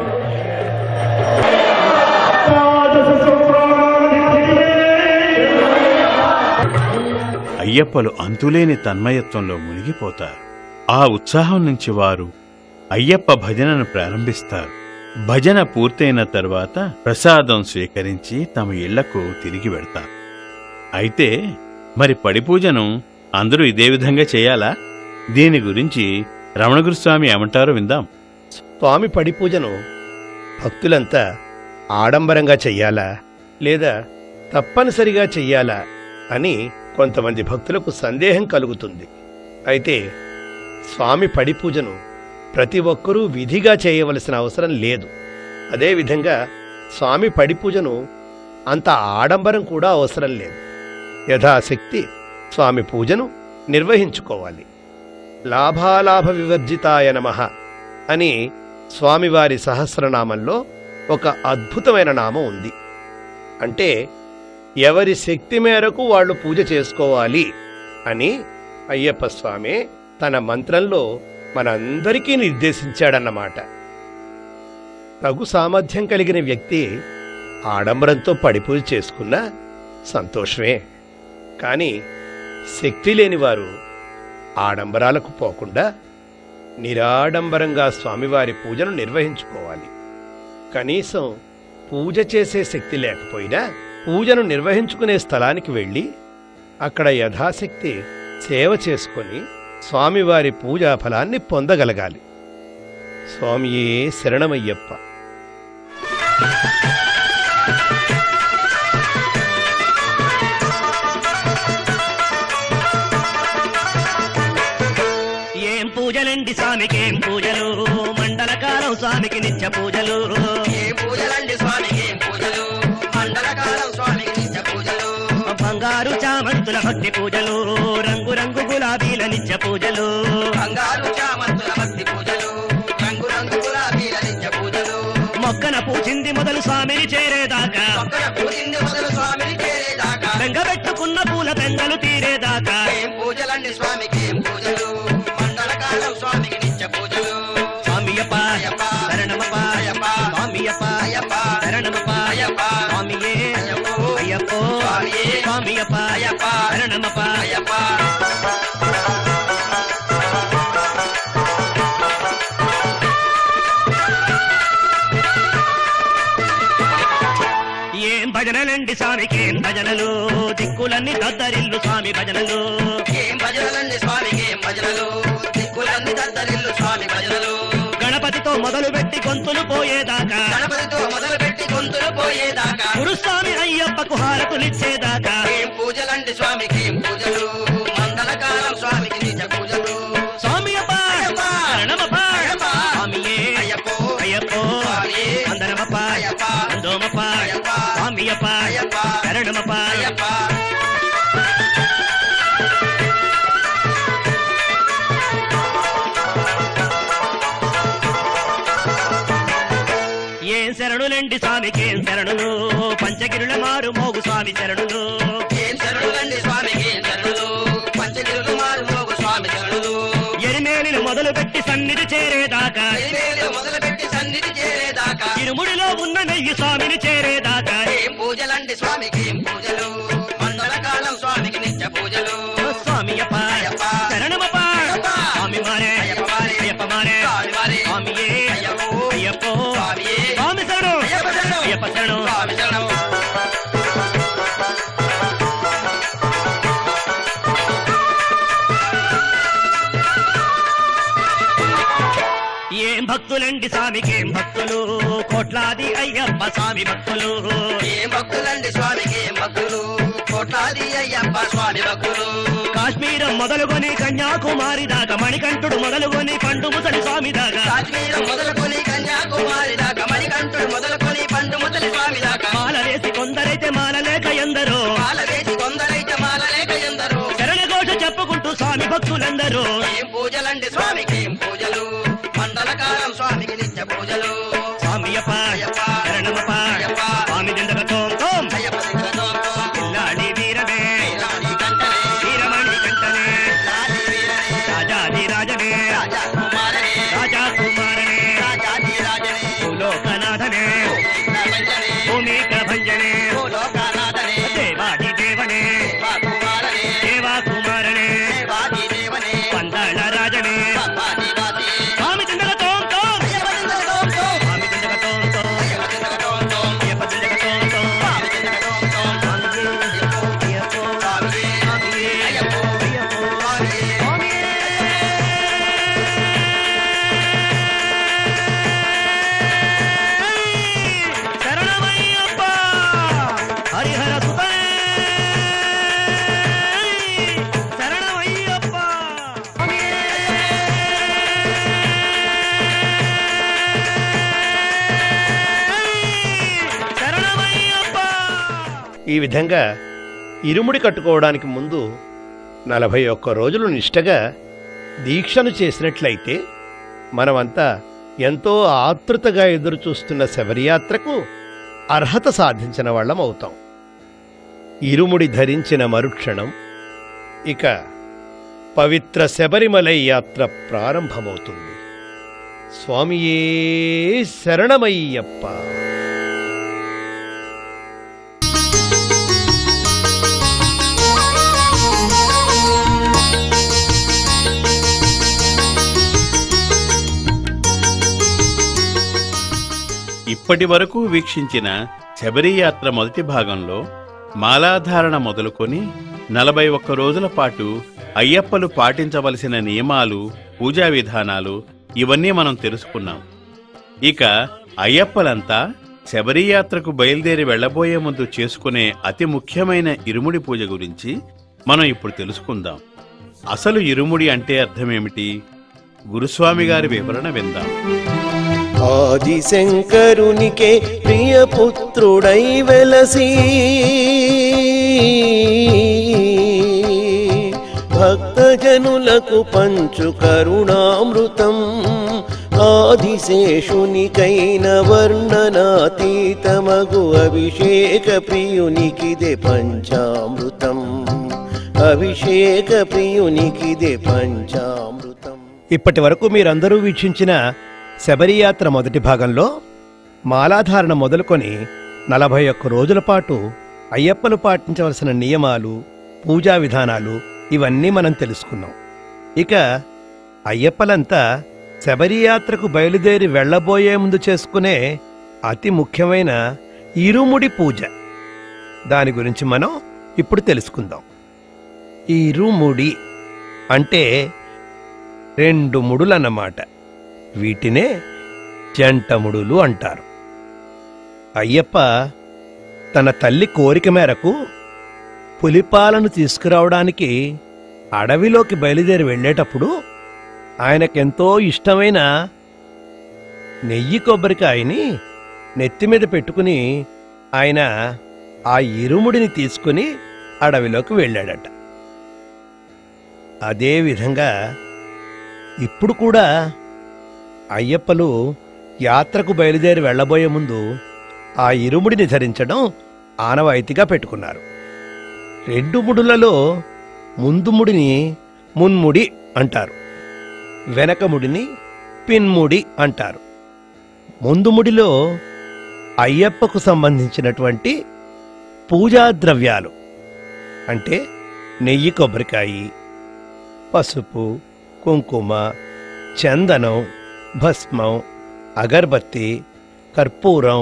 అయ్యప్పలు అంతులేని తన్మయత్వంలో మునిగిపోతారు ఆ ఉత్సాహం నుంచి వారు అయ్యప్ప భజనను ప్రారంభిస్తారు భజన పూర్తయిన తర్వాత ప్రసాదం స్వీకరించి తమ ఇళ్లకు తిరిగి వెడతారు అయితే మరి పడి పూజను అందరూ ఇదే విధంగా చేయాలా దీని గురించి రమణగురుస్వామి ఏమంటారో విందాం స్వామి పడి పూజను భక్తులంతా ఆడంబరంగా చెయ్యాలా లేదా తప్పనిసరిగా చెయ్యాలా అని కొంతమంది భక్తులకు సందేహం కలుగుతుంది అయితే స్వామి పడి పూజను ప్రతి ఒక్కరూ విధిగా చేయవలసిన అవసరం లేదు అదేవిధంగా స్వామి పడి పూజను అంత ఆడంబరం కూడా అవసరం లేదు యథాశక్తి స్వామి పూజను నిర్వహించుకోవాలి లాభాలాభ వివర్జితాయ నమః అని స్వామివారి సహస్రనామంలో ఒక అద్భుతమైన నామం ఉంది అంటే ఎవరి శక్తి మేరకు వాళ్ళు పూజ చేసుకోవాలి అని అయ్యప్ప స్వామి తన మంత్రంలో మనందరికీ నిర్దేశించాడన్నమాట తగు సామర్థ్యం కలిగిన వ్యక్తి ఆడంబరంతో పడిపూజ చేసుకున్నా సంతోషమే కానీ శక్తి లేనివారు ఆడంబరాలకు పోకుండా నిరాడంబరంగా స్వామివారి పూజను నిర్వహించుకోవాలి కనీసం పూజ చేసే శక్తి లేకపోయినా పూజను నిర్వహించుకునే స్థలానికి వెళ్ళి అక్కడ యథాశక్తి సేవ చేసుకొని స్వామివారి పూజా ఫలాన్ని పొందగలగాలి స్వామియే శరణమయ్యప్ప ఏం పూజలండి స్వామికి ఏం పూజలు మండల కాలం స్వామికి నిత్య పూజలు ఏ పూజలండి స్వామికి ఏం పూజలు మండలకాలం స్వామికి నిత్య పూజలు బంగారు చామంతుల భక్తి పూజలు రంగు రంగు గులాబీల నిత్య పూజలు బంగారు చామంతుల భక్తి పూజలు రంగు రంగు గులాబీల నిత్య పూజలు మొక్కన పూచింది మొదలు స్వామిని చేరేదాకా ఒక్కడ పూజింది మొదలు స్వామిని చేరేదాకా బెంగబెట్టుకున్న పూల బెంగలు తీరేదాకా ఏం పూజలండి స్వామికి ఏం పూజలు మండలకాలం స్వామికి నిత్య పూజలు స్వామియప్ప అయ్యప్ప. శరణమప్ప అయ్యప్ప. స్వామియప్ప అయ్యప్ప. శరణమప్ప అయ్యప్ప. స్వామియే అయ్యప్పో. అయ్యప్పో స్వామియే. స్వామియప్ప అయ్యప్ప. శరణమప్ప అయ్యప్ప ఏం భజనలండి స్వామికి ఏం భజనలు దిక్కులన్నీ దద్దరిల్లు స్వామి భజనలు ఏం భజనలండి స్వామికి ఏం భజనలు దిక్కులన్నీ దద్దరిల్లు స్వామి భజనలు గణపతితో మొదలు పెట్టి గొంతులు పోయేదాకా గణపతితో మొదలు పెట్టి గొంతులు పోయేదాకా గురుస్వామి అయ్యప్పకు హారతులిచ్చేదాకా ఏం పూజలండి స్వామికి ఏం పూజలు మండలకాలం స్వామికి నిజ పూజలు స్వామియప్ప అయ్యప్ప. శరణమప్ప అయ్యప్ప. స్వామియే అయ్యప్పో అయ్యప్పో స్వామియే. అందరమప్ప అయ్యప్ప. అందోమప్ప అయ్యప్ప. స్వామియప్ప అయ్యప్ప. శరణమప్ప అయ్యప్ప ఏం శరణులండి స్వామికి ఏం శరణులు పంచగిరుల మారు మోగు స్వామి శరణులు ఏం శరణులండి స్వామికి ఏం శరణులు పంచగిరులు మారు మోగు స్వామి శరణులు ఎరిమేలిని మొదలు పెట్టి సన్నిధి చేరేదాకా ఎలివేలు మొదలు పెట్టి సన్నిధి చేరేదాకా ఇరుముడిలో ఉన్న నెయ్యి స్వామిని చేరేదాకా ఏం పూజలండి స్వామికి ఏం పూజలు మండలకాలం స్వామికి నిత్య పూజలు స్వామియప్ప అయ్యప్ప. శరణమప్ప అయ్యప్ప. స్వామి మారే అయ్యప్ప మారే. అయ్యప్ప మారే స్వామి మారే. స్వామియే అయ్యప్పో. అయ్యప్పో స్వామియే. స్వామి శరణు అయ్యప్ప శరణం. అయ్యప్ప శరణు స్వామి శరణం ఏం భక్తులండి స్వామికి ఏం భక్తులు కోట కోట్లాది అయ్యప్ప స్వామి భక్తులు ఏం భక్తులండి స్వామికి ఏం భక్తులు కోట్లాది అయ్యప్ప స్వామి భక్తులు కాశ్మీరం మొదలుకొని కన్యాకుమారి దాకా మణికంఠుడు మొదలుకొని పండు ముసలి స్వామి దాకా కాశ్మీరం మొదలుకొని కన్యాకుమారి దాకా మణికంఠుడు మొదలుకొని పండు ముసలి స్వామి దాకా మాల వేసి కొందరైతే మాల లేక ఎందరో మాల వేసి కొందరైతే మాల లేక ఎందరో శరణ ఘోష చెప్పుకుంటూ స్వామి భక్తులందరూ ఏం పూజలండి స్వామికి ఏం పూజలు మండల కాలం స్వామికి నిత్య పూజలు స్వామియప్ప అయ్యప్ప, శరణమప్ప అయ్యప్ప, స్వామి దిండక తోం తోం అయ్యప్ప దిగ్గజం, పిల్లాడి వీరమే వీరాడి కంటనే, వీరమణి కంటనే రాజీ వీరనే, రాజాది రాజనే రాజా కుమారనే, రాజా కుమారనే రాజాది రాజనే, భూలోకనాథనే భూమికభంజనే, భూమిక భంజనే భూలోకనాథనే, దేవాది దేవనే దేవా కుమారనే, దేవా కుమారనే దేవాది దేవనే, పందాళ రాజనే పద్మాధిపతి, స్వామి దిండక తోం తోం అయ్యప్ప దిగ్గజం, తోం, స్వామి దిండక తోం తోం అయ్యప్ప దిగ్గజం, తోం, అయ్యప్ప దిండక తోం తోం స్వామి దిగ్గజం, తోం, స్వామియే, అయ్యప్పో, స్వామియే, శరణమయ్యప్ప హరిహర సుతనే శరణమయ్యప్ప శరణమయ్యప్ప ఈ విధంగా ఇరుముడి కట్టుకోవడానికి ముందు నలభై ఒక్క రోజులు నిష్టగా దీక్షను చేసినట్లయితే మనమంతా ఎంతో ఆతృతగా ఎదురుచూస్తున్న శబరియాత్రకు అర్హత సాధించిన వాళ్ళం అవుతాం ఇరుముడి ధరించిన మరుక్షణం ఇక పవిత్ర శబరిమలై యాత్ర ప్రారంభమవుతుంది స్వామియే శరణమయ్యప్ప ఇప్పటి వరకు వీక్షించిన శబరి యాత్ర మొదటి భాగంలో మాలాధారణ మొదలుకొని నలభై ఒక్క రోజుల పాటు అయ్యప్పలు పాటించవలసిన నియమాలు పూజా విధానాలు ఇవన్నీ మనం తెలుసుకున్నాం ఇక అయ్యప్పలంతా శబరి యాత్రకు బయలుదేరి వెళ్లబోయే ముందు చేసుకునే అతి ముఖ్యమైన ఇరుముడి పూజ గురించి మనం ఇప్పుడు తెలుసుకుందాం అసలు ఇరుముడి అంటే అర్థమేమిటి గురుస్వామి గారి వివరణ విందాం ఆదిశంకరునికే ప్రియపుత్రుడై వెలసి భక్తజనులకు పంచు కరుణామృతం ఆదిశేషునికైన వర్ణనాతీతమగు అభిషేక ప్రియునికిదే పంచామృతం అభిషేక ప్రియునికిదే పంచామృతం ఇప్పటి వరకు మీరందరూ వీక్షించిన శబరియాత్ర మొదటి భాగంలో మాలాధారణ మొదలుకొని నలభై ఒక్క రోజుల పాటు అయ్యప్పలు పాటించవలసిన నియమాలు పూజా విధానాలు ఇవన్నీ మనం తెలుసుకున్నాం ఇక అయ్యప్పలంతా శబరియాత్రకు బయలుదేరి వెళ్ళబోయే ముందు చేసుకునే అతి ముఖ్యమైన ఇరుముడి పూజ దాని గురించి మనం ఇప్పుడు తెలుసుకుందాం ఈ ఇరుముడి అంటే రెండు ముడులన్నమాట వీటినే జంటముడులు అంటారు అయ్యప్ప తన తల్లి కోరిక మేరకు పులిపాలను తీసుకురావడానికి అడవిలోకి బయలుదేరి వెళ్ళేటప్పుడు ఆయనకెంతో ఇష్టమైన నెయ్యి కొబ్బరికాయని నెత్తిమీద పెట్టుకుని ఆయన ఆ ఇరుముడిని తీసుకుని అడవిలోకి వెళ్ళాడట అదే విధంగా ఇప్పుడు కూడా అయ్యప్పలు యాత్రకు బయలుదేరి వెళ్ళబోయే ముందు ఆ ఇరుముడిని ధరించడం ఆనవాయితీగా పెట్టుకున్నారు రెండు ముడులలో ముందు ముడిని మున్ముడి అంటారు వెనక ముడిని పిన్ముడి అంటారు ముందు ముడిలో అయ్యప్పకు సంబంధించినటువంటి పూజా ద్రవ్యాలు అంటే నెయ్యి కొబ్బరికాయ పసుపు కుంకుమ చందనం భస్మం అగర్బత్తి కర్పూరం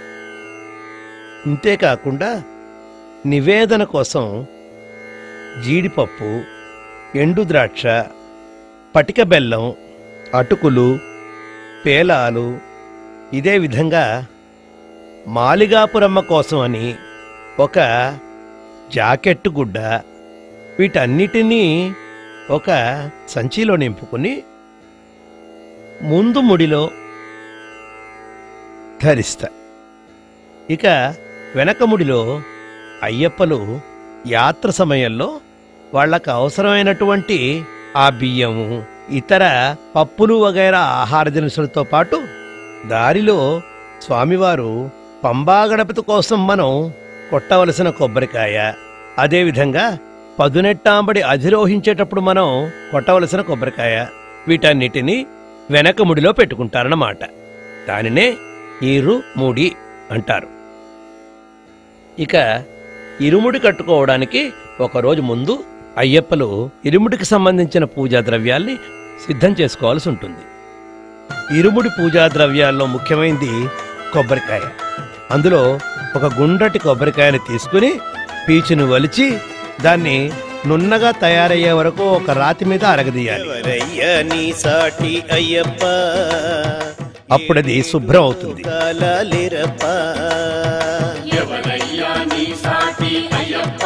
ఇంతేకాకుండా నివేదన కోసం జీడిపప్పు ఎండు ద్రాక్ష పటిక బెల్లం అటుకులు పేలాలు ఇదే విధంగా మాలిగాపురమ్మ కోసం అని ఒక జాకెట్టు గుడ్డ వీటన్నిటినీ ఒక సంచిలో నింపుకుని ముందు ముడిలో ధరిస్తా ఇక వెనక ముడిలో అయ్యప్పలు యాత్ర సమయంలో వాళ్ళకు అవసరమైనటువంటి ఆ బియ్యము ఇతర పప్పులు వగైరా ఆహార దినుసులతో పాటు దారిలో స్వామివారు పంబా గణపతి కోసం మనం కొట్టవలసిన కొబ్బరికాయ అదేవిధంగా పదునెట్టాంబడి అధిరోహించేటప్పుడు మనం కొట్టవలసిన కొబ్బరికాయ వీటన్నిటినీ వెనక ముడిలో పెట్టుకుంటారన్నమాట దానినే ఈరు ముడి అంటారు ఇక ఇరుముడి కట్టుకోవడానికి ఒకరోజు ముందు అయ్యప్పలు ఇరుముడికి సంబంధించిన పూజా ద్రవ్యాల్ని సిద్ధం చేసుకోవాల్సి ఉంటుంది ఇరుముడి పూజా ద్రవ్యాల్లో ముఖ్యమైనది కొబ్బరికాయ అందులో ఒక గుండ్రటి కొబ్బరికాయని తీసుకుని పీచును వలిచి దాన్ని నున్నగా తయారయ్యే వరకు ఒక రాతి మీద అరగదీయాలి ఎవరయ్యా నీ సాటి అయ్యప్ప అప్పుడది శుభ్రం అవుతుంది కాలాలిరప్ప ఎవరయ్యా నీ సాటి అయ్యప్ప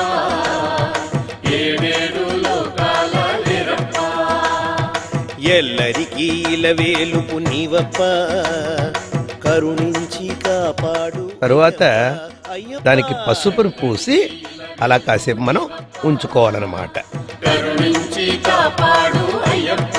ఏడేడు లోకాల నిరప్ప ఎల్లరికీ ఇలవేలుపు నీవప్ప కరుణించి కాపాడు తరువాత అయ్యప్ప దానికి పసుపును పూసి అలా కాసేపు మనం ఉంచుకోవాలన్నమాట కరుణించి కాపాడు అయ్యప్ప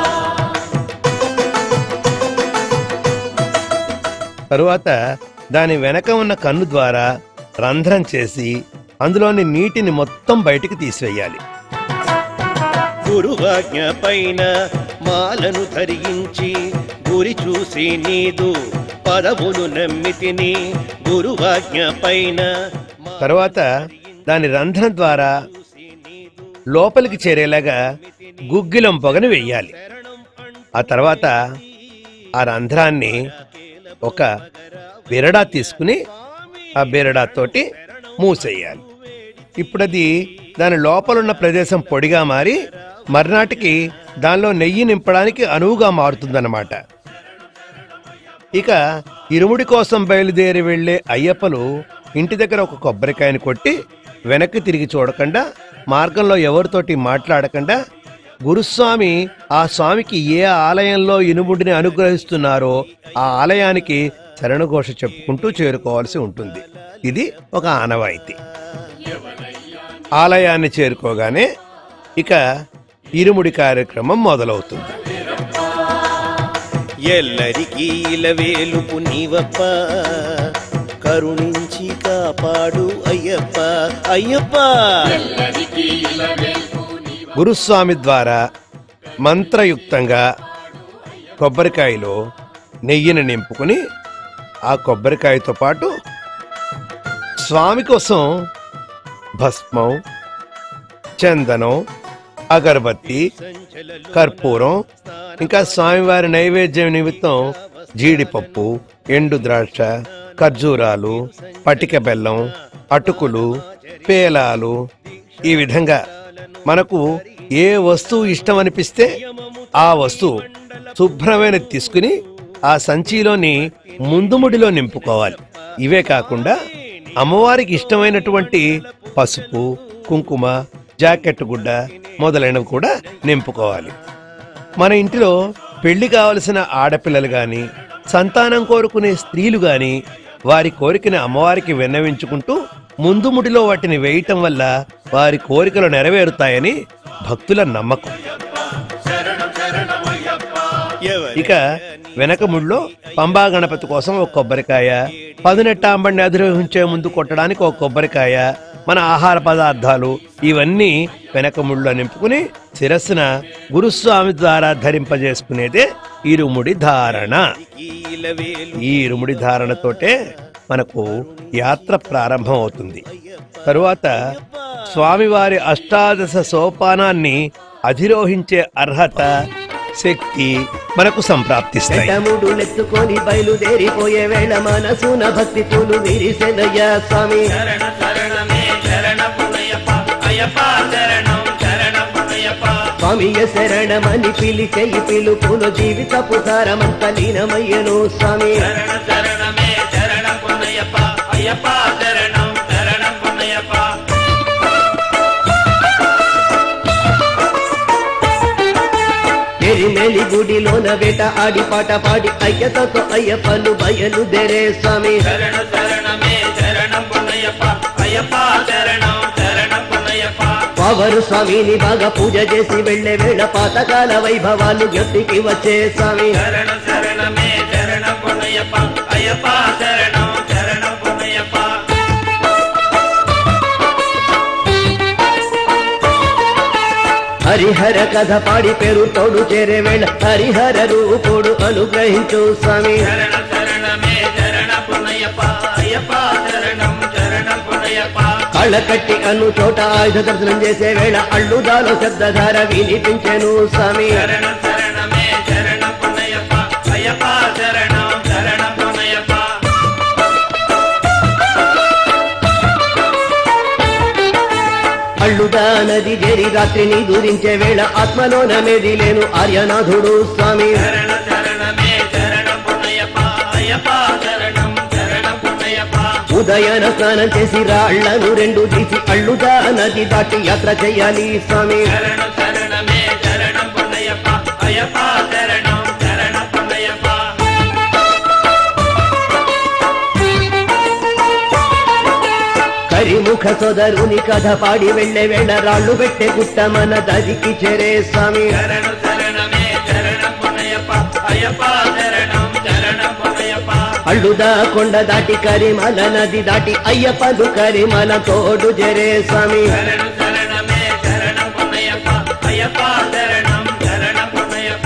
తరువాత దాని వెనక ఉన్న కన్ను ద్వారా రంధ్రం చేసి అందులోని నీటిని మొత్తం బయటికి తీసివేయాలి గురువాజ్ఞ పైన మాలను ధరించి గురి చూసి నీదు పదవులు నమ్మితిని గురువాజ్ఞ పైన తరువాత దాని రంధ్రం ద్వారా లోపలికి చేరేలాగా గుగ్గిలం పొగని వెయ్యాలి ఆ తర్వాత ఆ రంధ్రాన్ని ఒక బెరడా తీసుకుని ఆ బెరడా తోటి మూసేయాలి ఇప్పుడు అది దాని లోపలున్న ప్రదేశం పొడిగా మారి మర్నాటికి దానిలో నెయ్యి నింపడానికి అనువుగా మారుతుందన్నమాట ఇక ఇరుముడి కోసం బయలుదేరి వెళ్లే అయ్యప్పలు ఇంటి దగ్గర ఒక కొబ్బరికాయని కొట్టి వెనక్కి తిరిగి చూడకుండా మార్గంలో ఎవరితోటి మాట్లాడకుండా గురుస్వామి ఆ స్వామికి ఏ ఆలయంలో ఇనుముడిని అనుగ్రహిస్తున్నారో ఆ ఆలయానికి శరణఘోష చెప్పుకుంటూ చేరుకోవాల్సి ఉంటుంది ఇది ఒక ఆనవాయితీ ఆలయాన్ని చేరుకోగానే ఇక ఇరుముడి కార్యక్రమం మొదలవుతుంది ఎల్లరికీ ఇలవేలుపు నీవప్ప కరుణించి కాపాడు అయ్యప్ప అయ్యప్ప ఎల్లరికీ ఇలవేల్పు గురుస్వామి ద్వారా మంత్రయుక్తంగా కొబ్బరికాయలో నెయ్యిని నింపుకుని ఆ కొబ్బరికాయతో పాటు స్వామి కోసం భస్మం చందనం అగరబత్తి కర్పూరం ఇంకా స్వామివారి నైవేద్యం నిమిత్తం జీడిపప్పు ఎండు ద్రాక్ష ఖర్జూరాలు పటిక బెల్లం అటుకులు పేలాలు ఈ విధంగా మనకు ఏ వస్తువు ఇష్టం అనిపిస్తే ఆ వస్తువు శుభ్రమైన తీసుకుని ఆ సంచిలోని ముందు ముడిలో నింపుకోవాలి ఇవే కాకుండా అమ్మవారికి ఇష్టమైనటువంటి పసుపు కుంకుమ జాకెట్ గుడ్డ మొదలైనవి కూడా నింపుకోవాలి మన ఇంటిలో పెళ్లి కావలసిన ఆడపిల్లలు గాని సంతానం కోరుకునే స్త్రీలు గాని వారి కోరికని అమ్మవారికి విన్నవించుకుంటూ ముందు ముడిలో వాటిని వేయటం వల్ల వారి కోరికలు నెరవేరుతాయని భక్తుల నమ్మకం ఇక వెనక ముడిలో పంబా గణపతి కోసం ఒక కొబ్బరికాయ పదునెట్టాంబడిని అధిరోహించే ముందు కొట్టడానికి ఒక కొబ్బరికాయ మన ఆహార పదార్థాలు ఇవన్నీ వెనక ముడిలో నింపుకుని శిరస్సున గురుస్వామి ద్వారా ధరింపజేసుకునేదే ఇరుముడి ధారణ ఇలవేలు ఈ ఇరుముడి ధారణతోటే మనకు యాత్ర ప్రారంభం అవుతుంది తరువాత స్వామివారి అష్టాదశ సోపానాన్ని అధిరోహించే అర్హత శక్తి మనకు సంప్రాప్తిస్తాయి ఎటముడులెత్తుకొని బయలుదేరిపోయే వేళ మనసున భక్తి పూలు విరిసెనయ్యా స్వామి శరణ శరణమే శరణపునయ్యప్ప అయ్యప్ప శరణం శరణపునయ్యప్ప స్వామియ శరణమని పిలిచే ఈ పిలుపులో జీవితపు సారమంత లీనమయ్యను స్వామి శరణ శరణమే శరణ పొన్నయ్యప్ప అయ్యప్ప శరణం శరణం పొన్నయ్యప్ప ఎరిమెలి గుడిలోన వేట ఆడి పాట పాడి అయ్యతతో అయ్యప్పను బయలుదేరే స్వామి శరణ శరణమే శరణం పొన్నయ్యప్ప అయ్యప్ప శరణం శరణం పొన్నయ్యప్ప పవరు స్వామిని బాగా పూజ చేసి వెళ్లే వేళ పాతకాల వైభవాలు జ్ఞప్తికి వచ్చే స్వామి శరణ శరణమే శరణం పొన్నయ్యప్ప అయ్యప్ప శరణం శరణం పొన్నయ్యప్ప హరిహర కథ పాడి పేరు తోడు చేరే వేళ హరిహర రూపుడు అనుగ్రహించు స్వామి శరణ శరణమే శరణ పొన్నయ్యప్ప అయ్యప్ప శరణం శరణం పొన్నయ్యప్ప కళ్ళ కట్టి అను చోట ఆయుధ దర్శనం చేసే వేళ అల్లుదాలో శబ్దధార వినిపించెను స్వామి శరణ శరణమే శరణ పొన్నయ్యప్ప అయ్యప్ప శరణం శరణం పొన్నయ్యప్ప అల్లుదా నది చేరి రాత్రిని దూరించే వేళ ఆత్మలోన మెదిలేను ఆర్యనాథుడు స్వామి శరణ శరణమే శరణం పొన్నయ్యప్ప అయ్యప్ప శరణం శరణం పొన్నయ్యప్ప ఉదయన స్నానం చేసి రాళ్లను రెండు తీసి అల్లుదా నది దాటి యాత్ర చేయాలి స్వామి శరణ శరణమే శరణం పొన్నయ్యప్ప అయ్యప్ప శరణం శరణం పొన్నయ్యప్ప కరిముఖ సోదరుని కథ పాడి వెళ్లే వేళ రాళ్ళు పెట్టే గుట్ట మన దదికి చేరే స్వామి శరణ శరణమే శరణం పొన్నయ్యప్ప అయ్యప్ప శరణం శరణం పొన్నయ్యప్ప అల్లుదా కొండ దాటి కరిమల నది దాటి అయ్యప్పలు కరిమల తోడు జరే స్వామి శరణ శరణమే శరణం పొన్నయ్యప్ప అయ్యప్ప శరణం శరణం పొన్నయ్యప్ప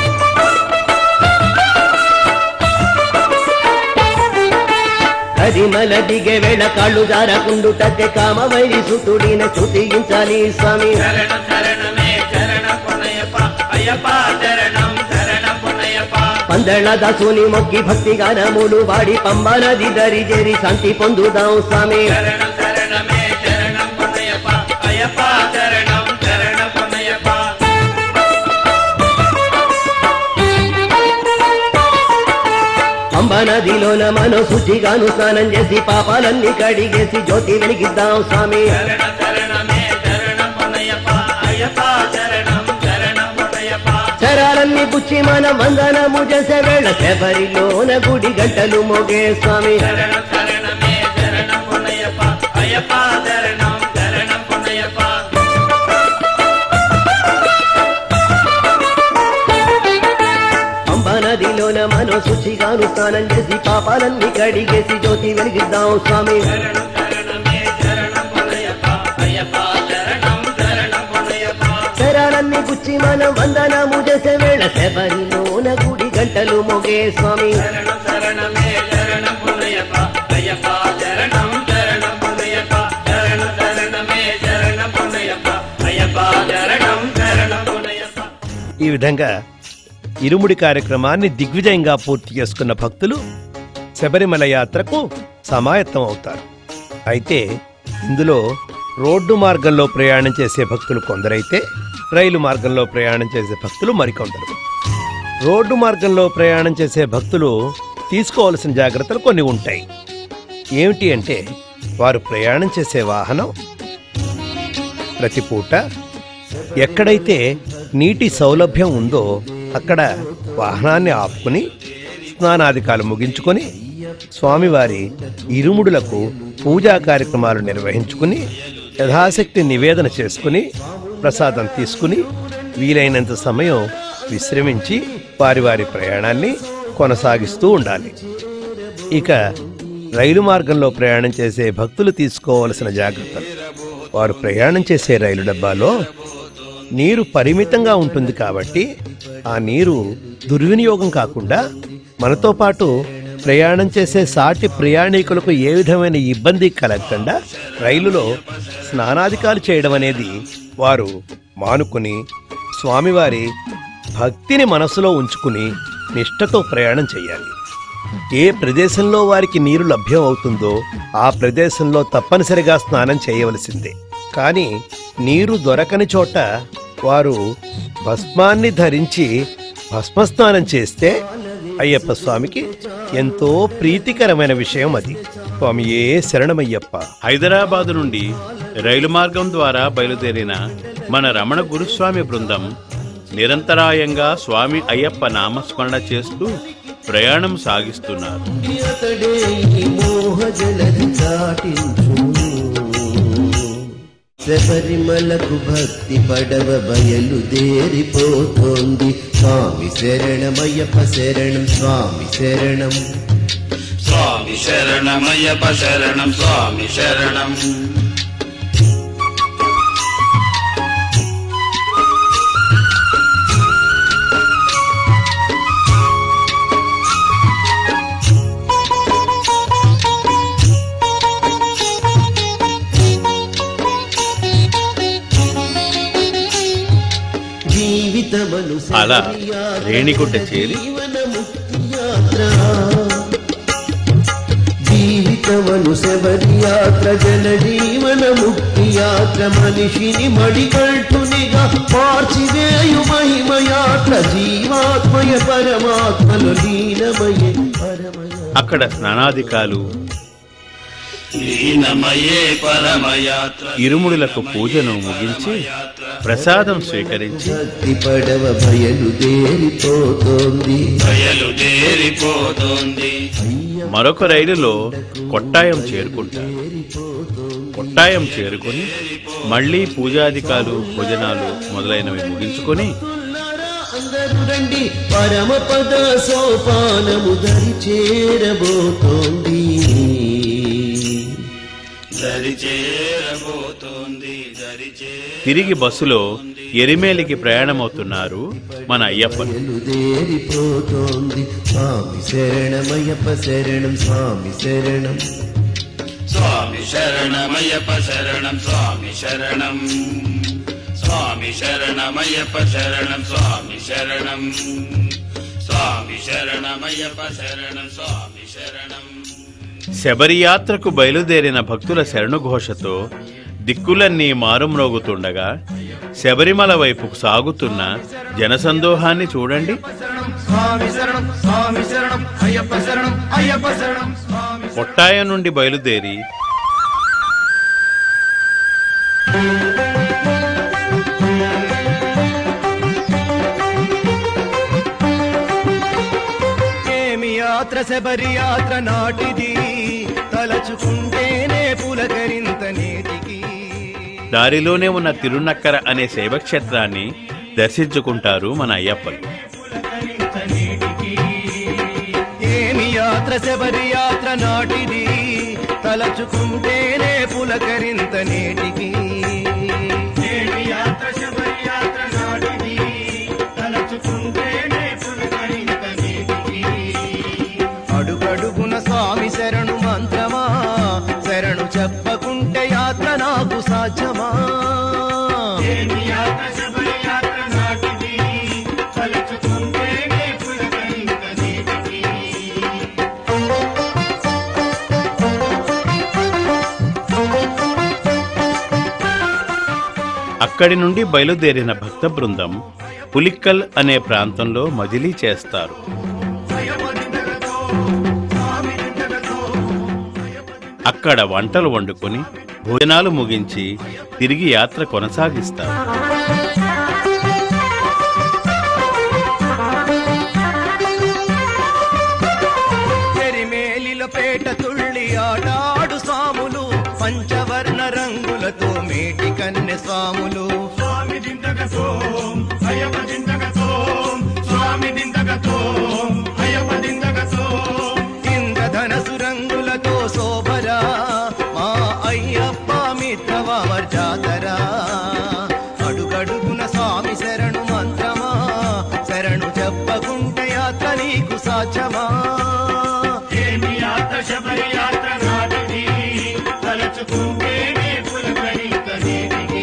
కరిమల దిగే వేళ కాళ్ళు జారకుండుటకే కామవైరి సుతుడిన స్తుతించాలి స్వామి శరణ శరణమే శరణం పొన్నయ్యప్ప అయ్యప్ప శరణం శరణం పొన్నయ్యప్ప పందళ్ళ దాసుని మొక్కి భక్తి గానములు వాడి పంబా నది దరి చేరి శాంతి పొందుదాం స్వామి శరణ శరణమే శరణం పొన్నయ్యప్ప అయ్యప్ప శరణం శరణం పొన్నయ్యప్ప పంబా నదిలోన మనో శుచిగాను స్నానం చేసి పాపాలన్నీ కడిగేసి జ్యోతి వెలిగిద్దాం స్వామి శరణ శరణమే శరణం పొన్నయ్యప్ప అయ్యప్ప శరణం శరణం పొన్నయ్యప్ప శరాలన్నీ పుచ్చి మన వందనము చేసే వేళ శబరిలోన గుడి గంటలు మోగే స్వామి శరణ శరణమే శరణం పొన్నయ్యప్ప అయ్యప్ప శరణం శరణం పొన్నయ్యప్ప పంబా నదిలోన మనో శుచిగాను స్నానం చేసి పాపాలన్నీ కడిగేసి జ్యోతి వెలిగిద్దాం స్వామి శరణం శరణమే శరణం పొన్నయ్యప్ప అయ్యప్ప శరణం శరణం పొన్నయ్యప్ప శరాలన్నీ పుచ్చి మన వందనము చేసే వేళ శబరిలోన గుడి గంటలు మోగే స్వామి శరణం శరణమే శరణం పొన్నయ్యప్ప అయ్యప్ప శరణం శరణం పొన్నయ్యప్ప శరణం శరణమే శరణం పొన్నయ్యప్ప అయ్యప్ప శరణం శరణం పొన్నయ్యప్ప ఈ విధంగా ఇరుముడి కార్యక్రమాన్ని దిగ్విజయంగా పూర్తి చేసుకున్న భక్తులు శబరిమల యాత్రకు సమాయత్తం అవుతారు అయితే ఇందులో రోడ్డు మార్గంలో ప్రయాణం చేసే భక్తులు కొందరైతే రైలు మార్గంలో ప్రయాణం చేసే భక్తులు మరికొందరు రోడ్డు మార్గంలో ప్రయాణం చేసే భక్తులు తీసుకోవాల్సిన జాగ్రత్తలు కొన్ని ఉంటాయి ఏమిటి అంటే వారు ప్రయాణం చేసే వాహనం ప్రతి పూట ఎక్కడైతే నీటి సౌలభ్యం ఉందో అక్కడ వాహనాన్ని ఆపుకుని స్నానాధికాలు ముగించుకొని స్వామివారి ఇరుముడులకు పూజా కార్యక్రమాలు నిర్వహించుకుని యథాశక్తి నివేదన చేసుకుని ప్రసాదం తీసుకుని వీలైనంత సమయం విశ్రమించి వారి వారి ప్రయాణాన్ని కొనసాగిస్తూ ఉండాలి ఇక రైలు మార్గంలో ప్రయాణం చేసే భక్తులు తీసుకోవలసిన జాగ్రత్తలు వారు ప్రయాణం చేసే రైలు డబ్బాలో నీరు పరిమితంగా ఉంటుంది కాబట్టి ఆ నీరు దుర్వినియోగం కాకుండా మనతో పాటు ప్రయాణం చేసే సాటి ప్రయాణికులకు ఏ విధమైన ఇబ్బంది కలగకుండా రైలులో స్నానాధికాలు చేయడం అనేది వారు మానుకుని స్వామివారి భక్తిని మనసులో ఉంచుకుని నిష్ఠతో ప్రయాణం చేయాలి ఏ ప్రదేశంలో వారికి నీరు లభ్యం అవుతుందో ఆ ప్రదేశంలో తప్పనిసరిగా స్నానం చేయవలసిందే కానీ నీరు దొరకని చోట వారు భస్మాన్ని ధరించి భస్మస్నానం చేస్తే అయ్యప్ప స్వామికి ఎంతో ప్రీతికరమైన విషయం అది స్వామియే శరణమయ్యప్ప హైదరాబాదు నుండి రైలు మార్గం ద్వారా బయలుదేరిన మన రమణ గురుస్వామి బృందం నిరంతరాయంగా స్వామి అయ్యప్ప నామస్మరణ చేస్తూ ప్రయాణం సాగిస్తున్నారు అతడే ఈ మోహజలది దాటించును శబరిమలకు భక్తి పడవ బయలుదేరిపోతోంది స్వామి శరణమయ్యప్ప శరణం స్వామి శరణం స్వామి శరణమయ్యప్ప శరణం స్వామి శరణం జీవితమను అలా శబరియాత్ర రేణిగుంట చేరి జీవన ముక్తి యాత్ర జీవితమను శబరియాత్ర జన జీవన ముక్తి యాత్ర మనిషిని మడికంఠునిగా మార్చివేయు మహిమ యాత్ర జీవాత్మయ పరమాత్మలు లీనమయ పరమయ అక్కడ స్నానాధికాలు లీనమయే పరమయాత్ర ఇరుముడులకు పూజను ముగించి ప్రసాదం స్వీకరించి భక్తి పడవ బయలుదేరిపోతోంది బయలుదేరిపోతోంది మరొక రైలులో కొట్టాయం చేరుకుంటారు కొట్టాయం చేరుకొని మళ్ళీ పూజాధికాలు భోజనాలు మొదలైనవి ముగించుకొని ఉన్నారా అందరూ రండి పరమ పద సోపానము దరి చేరబోతోంది దరి చేరబోతోంది దరి తిరిగి బస్సులో ఎరిమేలికి ప్రయాణమవుతున్నారు మన అయ్యప్పను బయలుదేరిపోతోంది స్వామి శరణమయ్యప్ప శరణం స్వామి శరణం స్వామి శరణమయ్యప్ప శరణం స్వామి శరణం స్వామి శరణమయ్యప్ప శరణం స్వామి శరణం స్వామి శరణమయ్యప్ప శరణం స్వామి శరణం శబరియాత్రకు బయలుదేరిన భక్తుల శరణుఘోషతో దిక్కులన్నీ మారుమ్రోగుతుండగా శబరిమల వైపుకు సాగుతున్న జనసందోహాన్ని చూడండి కొట్టాయం నుండి బయలుదేరి ఏమి యాత్ర శబరి యాత్ర నాటిది తలచుకుంటేనే పులకరింత నేటికి దారిలోనే ఉన్న తిరునక్కర అనే శైవక్షేత్రాన్ని దర్శించుకుంటారు మన అయ్యప్పలు ఏమి యాత్ర శబరి యాత్ర నాటిది తలచుకుంటేనే పులకరింత నేటికి ఏమి యాత్ర శబరి యాత్ర నాటిది తలచుకుంటేనే పులకరింత నేటికి అడుగడుగున స్వామి శరణు మంత్రమా శరణు చెప్పకుంటే యాత్ర నాకు సాధ్యమా అక్కడి నుండి బయలుదేరిన భక్త బృందం పులిక్కల్ అనే ప్రాంతంలో మజిలీ చేస్తారు అక్కడ వంటలు వండుకొని భోజనాలు ముగించి తిరిగి యాత్ర కొనసాగిస్తారు ఎరిమేలిల పేట తుళ్ళి ఆటాడు స్వాములు పంచవర్ణ రంగులతో మేటి కన్నె స్వాములు స్వామి దింతగతో అయ్యప్ప దింతగతో స్వామి దింతగతో అయ్యప్ప దింతగతో ఇంద్రధనసు రంగులతో శోభరా మా అయ్యప్ప మిత్రవామర్ జాతరా అడుగడుగున స్వామి శరణు మంత్రమా శరణు చెప్పకుంటే యాత్ర నీకు సాధ్యమా ఏమి యాత్ర శబరి యాత్ర నాటిది తలచుకుంటేనే పులకరింత నేటికి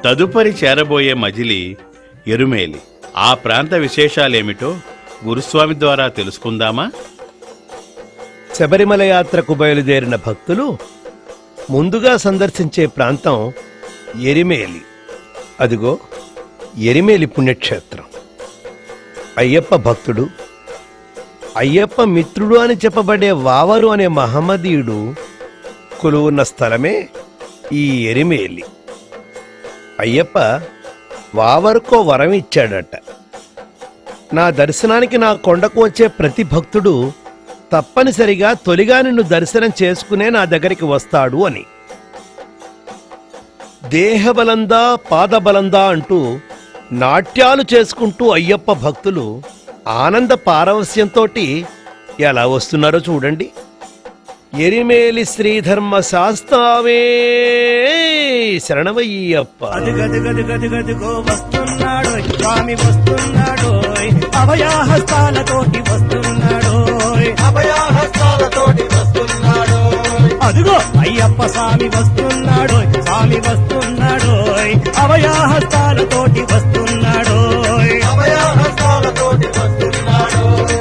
తదుపరి చేరబోయే మజిలి ఎరుమేలి ఆ ప్రాంత విశేషాలేమిటో గురుస్వామి ద్వారా తెలుసుకుందామా శబరిమల యాత్రకు బయలుదేరిన భక్తులు ముందుగా సందర్శించే ప్రాంతం ఎరిమేలి అదిగో ఎరిమేలి పుణ్యక్షేత్రం అయ్యప్ప భక్తుడు అయ్యప్ప మిత్రుడు అని చెప్పబడే వావరు అనే మహమ్మదీయుడు కొలువున్న స్థలమే ఈ ఎరిమేలి అయ్యప్ప వావరుకో వరం ఇచ్చాడట నా దర్శనానికి నా కొండకు వచ్చే ప్రతి భక్తుడు తప్పనిసరిగా తొలిగా నిన్ను దర్శనం చేసుకునే నా దగ్గరికి వస్తాడు అని దేహబలందా పాదబలందా అంటూ నాట్యాలు చేసుకుంటూ అయ్యప్ప భక్తులు ఆనంద పారవస్యంతో ఎలా వస్తున్నారో చూడండి ఎరిమేలి శ్రీధర్మ శాస్త్రావే శరణమయ్యప్ప అదుగదుగదుగదుగదుగో వస్తున్నాడు స్వామి వస్తున్నాడు అభయాహస్తాలతోటి వస్తున్నాడు అభయాహస్తాలతోటి వస్తున్నాడు అదుగో అయ్యప్ప స్వామి వస్తున్నాడు స్వామి వస్తున్నాడు అభయాహస్తాలతోటి వస్తున్నాడు అభయాహస్తాలతోటి వస్తున్నాడు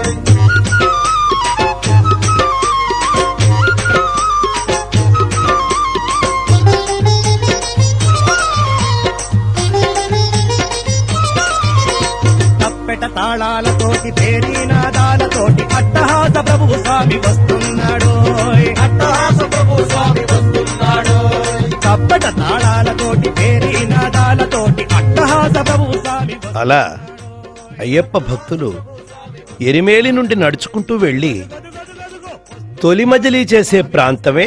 తప్పెట తాళాలతోటి పేరీ నాదాలతోటి అట్టహాస ప్రభువు స్వామి వస్తున్నాడు అట్టహాస ప్రభు స్వామి వస్తున్నాడు తప్పెట తాళాలతోటి పేరీ నాదాలతోటి అట్టహాస ప్రభువు స్వామి వస్తున్నాడు. అలా అయ్యప్ప భక్తులు ఎరిమేలి నుండి నడుచుకుంటూ వెళ్ళి తొలి మజిలీ చేసే ప్రాంతమే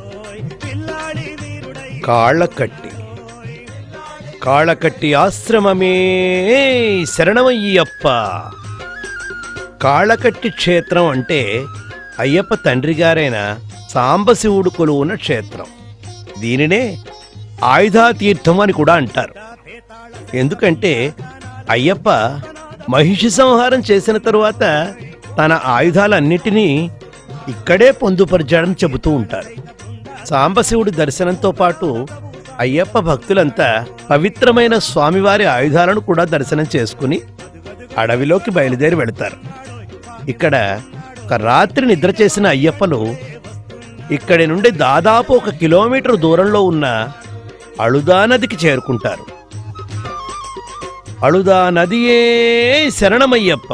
కాళ్ళకట్టి కాళ్ళకట్టి ఆశ్రమమే శరణమయ్యప్ప కాళ్ళకట్టి క్షేత్రం అంటే అయ్యప్ప తండ్రి గారైన సాంబశివుడు కొలువున్న క్షేత్రం దీనినే ఆయుధాతీర్థం అని కూడా అంటారు ఎందుకంటే అయ్యప్ప మహిషి సంహారం చేసిన తరువాత తన ఆయుధాలన్నిటినీ ఇక్కడే పొందుపరిచాడని చెబుతూ ఉంటారు సాంబశివుడి దర్శనంతో పాటు అయ్యప్ప భక్తులంతా పవిత్రమైన స్వామివారి ఆయుధాలను కూడా దర్శనం చేసుకుని అడవిలోకి బయలుదేరి వెళతారు ఇక్కడ ఒక రాత్రి నిద్ర చేసిన అయ్యప్పలు ఇక్కడి నుండి దాదాపు ఒక కిలోమీటర్ దూరంలో ఉన్న అళుదా నదికి చేరుకుంటారు అళుదా నదియే శరణమయ్యప్ప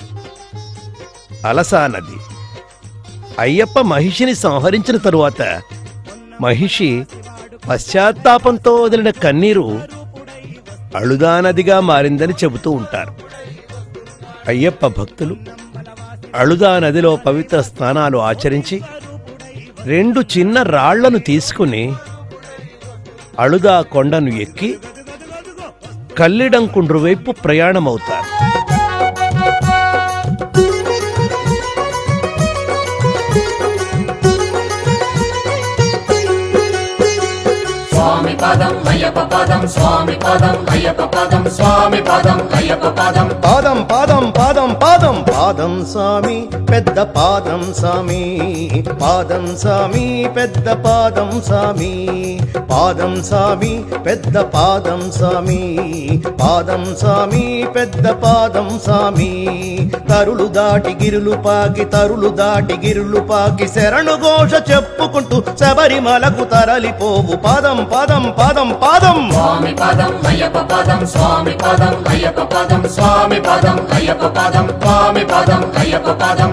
అలసా నది అయ్యప్ప మహిషిని సంహరించిన తరువాత మహిషి పశ్చాత్తాపంతో వదిలిన కన్నీరు అళుదా నదిగా మారిందని చెబుతూ ఉంటారు అయ్యప్ప భక్తులు అళుదా నదిలో పవిత్ర స్నానాలు ఆచరించి రెండు చిన్న రాళ్లను తీసుకుని అళుదా కొండను ఎక్కి కల్లిడంకుండ్రు వైపు ప్రయాణమవుతారు స్వామి పదం అయ్యప్ప పదం స్వామి పదం అయ్యప్ప పదం స్వామి పదం అయ్యప్ప పదం పాదం పాదం పాదం పాదం పాదం స్వామి పెద్ద పాదం స్వామి పాదం స్వామి పెద్ద పాదం స్వామి పాదం స్వామి పెద్ద పాదం స్వామి పాదం స్వామి పెద్ద పాదం స్వామి తరులు దాటి గిరులు పాకి తరులు దాటి గిరులు పాకి శరణు ఘోష చెప్పుకుంటూ శబరిమలకు తరలిపోవు పాదం పాదం పాదం పాదం స్వామి పదం అయ్యప్ప పదం స్వామి పదం అయ్యప్ప పదం స్వామి పదం అయ్యప్ప పదం స్వామి పదం అయ్యప్ప పదం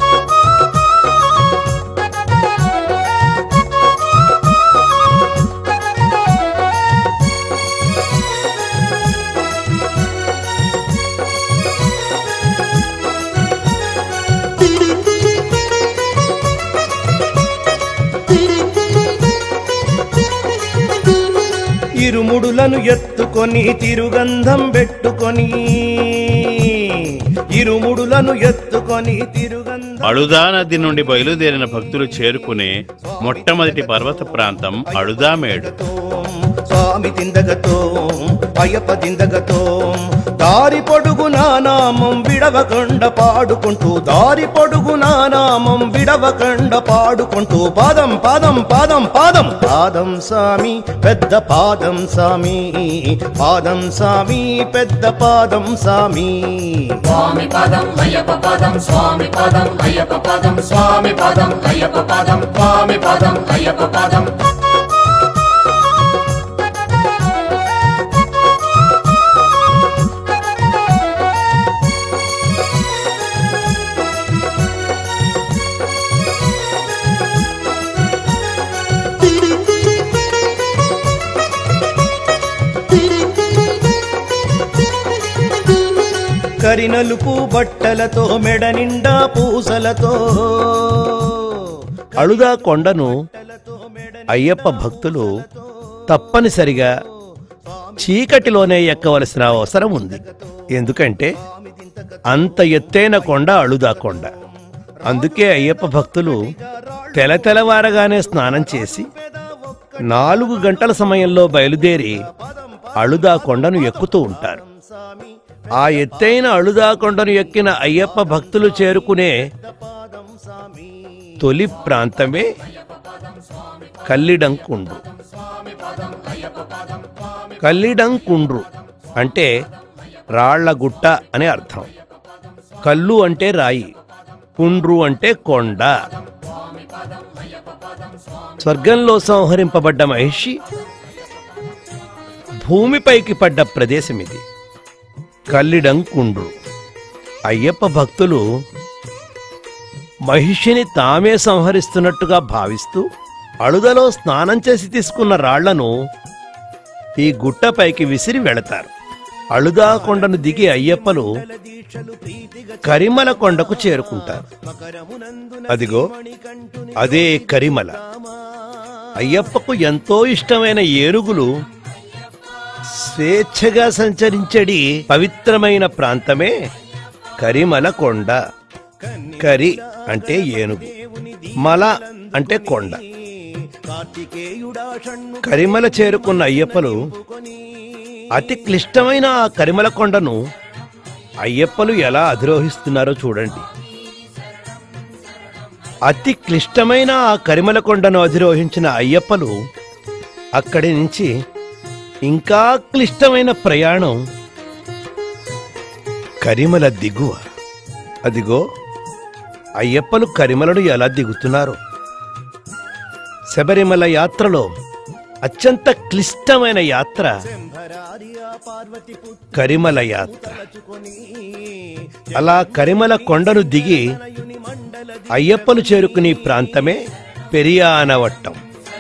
ఇరుముడులను ఎత్తుకొని తిరుగంధం పెట్టుకొని ఇరుముడులను ఎత్తుకొని తిరుగంధం అళుదా నది నుండి బయలుదేరిన భక్తులు చేరుకునే మొట్టమొదటి పర్వత ప్రాంతం అళుదామేడు స్వామి తిందగతో అయ్యప్ప తిందగతో దారి పొడుగు నామం విడవకండ పాడుకుంటూ దారి పొడుగు నామం విడవకండ పాడుకుంటూ పాదం పాదం పాదం పాదం పాదం సామి పెద్ద పాదం సామి పాదం సామి పెద్ద పాదం సామి స్వామి పదం అయ్యప్ప పదం స్వామి పదం అయ్యప్ప పదం స్వామి పదం అయ్యప్ప పదం స్వామి పదం అయ్యప్ప పదం కరినలుపు బట్టలతో మెడ నిండా పూసలతో అళుదా కొండను అయ్యప్ప భక్తులు తప్పనిసరిగా చీకటిలోనే ఎక్కవలసిన అవసరం ఉంది ఎందుకంటే అంత ఎత్తైన కొండ అళుదా కొండ అందుకే అయ్యప్ప భక్తులు తెల తెలవారగానే స్నానం చేసి నాలుగు గంటల సమయంలో బయలుదేరి అళుదా కొండను ఎక్కుతూ ఉంటారు ఆ ఎత్తైన అళుదా కొండను ఎక్కిన అయ్యప్ప భక్తులు చేరుకునే తొలి ప్రాంతమే కల్లిడంకుండ్రు కల్లిడంకుండ్రు అంటే రాళ్ల గుట్ట అనే అర్థం కల్లు అంటే రాయి కుండ్రు అంటే కొండ స్వర్గంలో సంహరింపబడ్డ మహిషి భూమిపైకి పడ్డ ప్రదేశం ఇది కల్లిడంకుండ్రు అయ్యప్ప భక్తులు మహిషిని తామే సంహరిస్తున్నట్టుగా భావిస్తూ అడుదలో స్నానం చేసి తీసుకున్న రాళ్లను ఈ గుట్టపైకి విసిరి వెళతారు అళుదా కొండను దిగి అయ్యప్పలు కరిమల కొండకు చేరుకుంటారు అదిగో అదే కరిమల అయ్యప్పకు ఎంతో ఇష్టమైన ఏనుగులు స్వేచ్ఛగా సంచరించడి పవిత్రమైన ప్రాంతమే కరిమల కొండ కరి అంటే ఏనుగు మల అంటే కొండ కరిమల చేరుకున్న అయ్యప్పలు అతి క్లిష్టమైన ఆ కరిమల కొండను అయ్యప్పలు ఎలా అధిరోహిస్తున్నారో చూడండి అతి క్లిష్టమైన ఆ కరిమల కొండను అధిరోహించిన అయ్యప్పలు అక్కడి నుంచి ఇంకా క్లిష్టమైన ప్రయాణం కరిమల దిగువ అదిగో అయ్యప్పలు కరిమలను ఎలా దిగుతున్నారు శబరిమల యాత్రలో అత్యంత క్లిష్టమైన యాత్ర కరిమల యాత్ర అలా కరిమల కొండను దిగి అయ్యప్పలు చేరుకునే ప్రాంతమే పెరియానవట్టం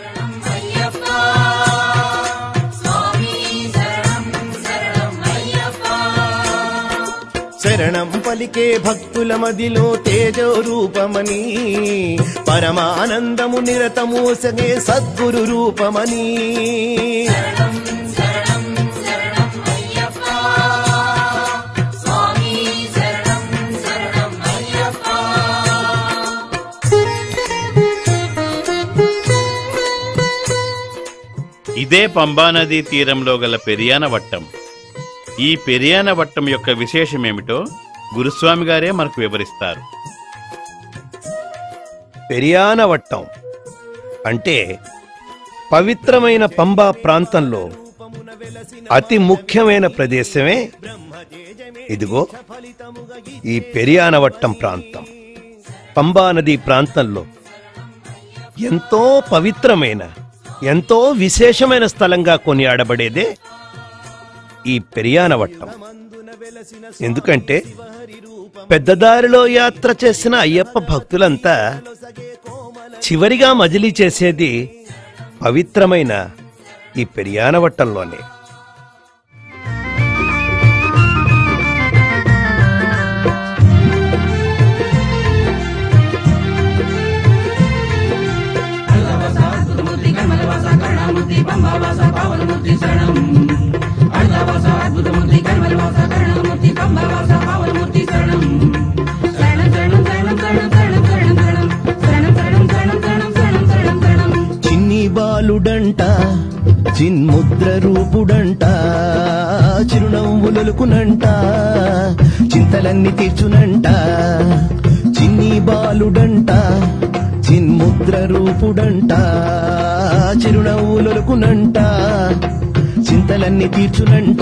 శరణం పలికే భక్తుల మదిలో తేజో రూపమని పరమానందము నిరతము సగే సద్గురు రూపమని ఇదే పంబానదీ తీరంలో గల పెరియాన వట్టం ఈ పెరియాన వట్టం యొక్క విశేషమేమిటో గురుస్వామి గారే మనకు వివరిస్తారు పెరియానవట్టం అంటే పవిత్రమైన పంబా ప్రాంతంలో అతి ముఖ్యమైన ప్రదేశమే ఇదిగో ఈ పెరియానవట్టం ప్రాంతం పంబా నది ప్రాంతంలో ఎంతో పవిత్రమైన ఎంతో విశేషమైన స్థలంగా కొనియాడబడేదే ఈ పెరియానవట్టం ఎందుకంటే పెద్దదారిలో యాత్ర చేసిన అయ్యప్ప భక్తులంతా చివరిగా మజిలీ చేసేది పవిత్రమైన ఈ పెరియానవట్టంలోనే చిన్ని బాలుడంట చిన్ముద్ర రూపుడంట చిరునవ్వులొలుకునంట చింతలన్నీ తీర్చునంట చిన్ని బాలుడంట చిన్ముద్ర రూపుడంట చిరునవ్వులొలుకునంట చింతలన్నీ తీర్చునంట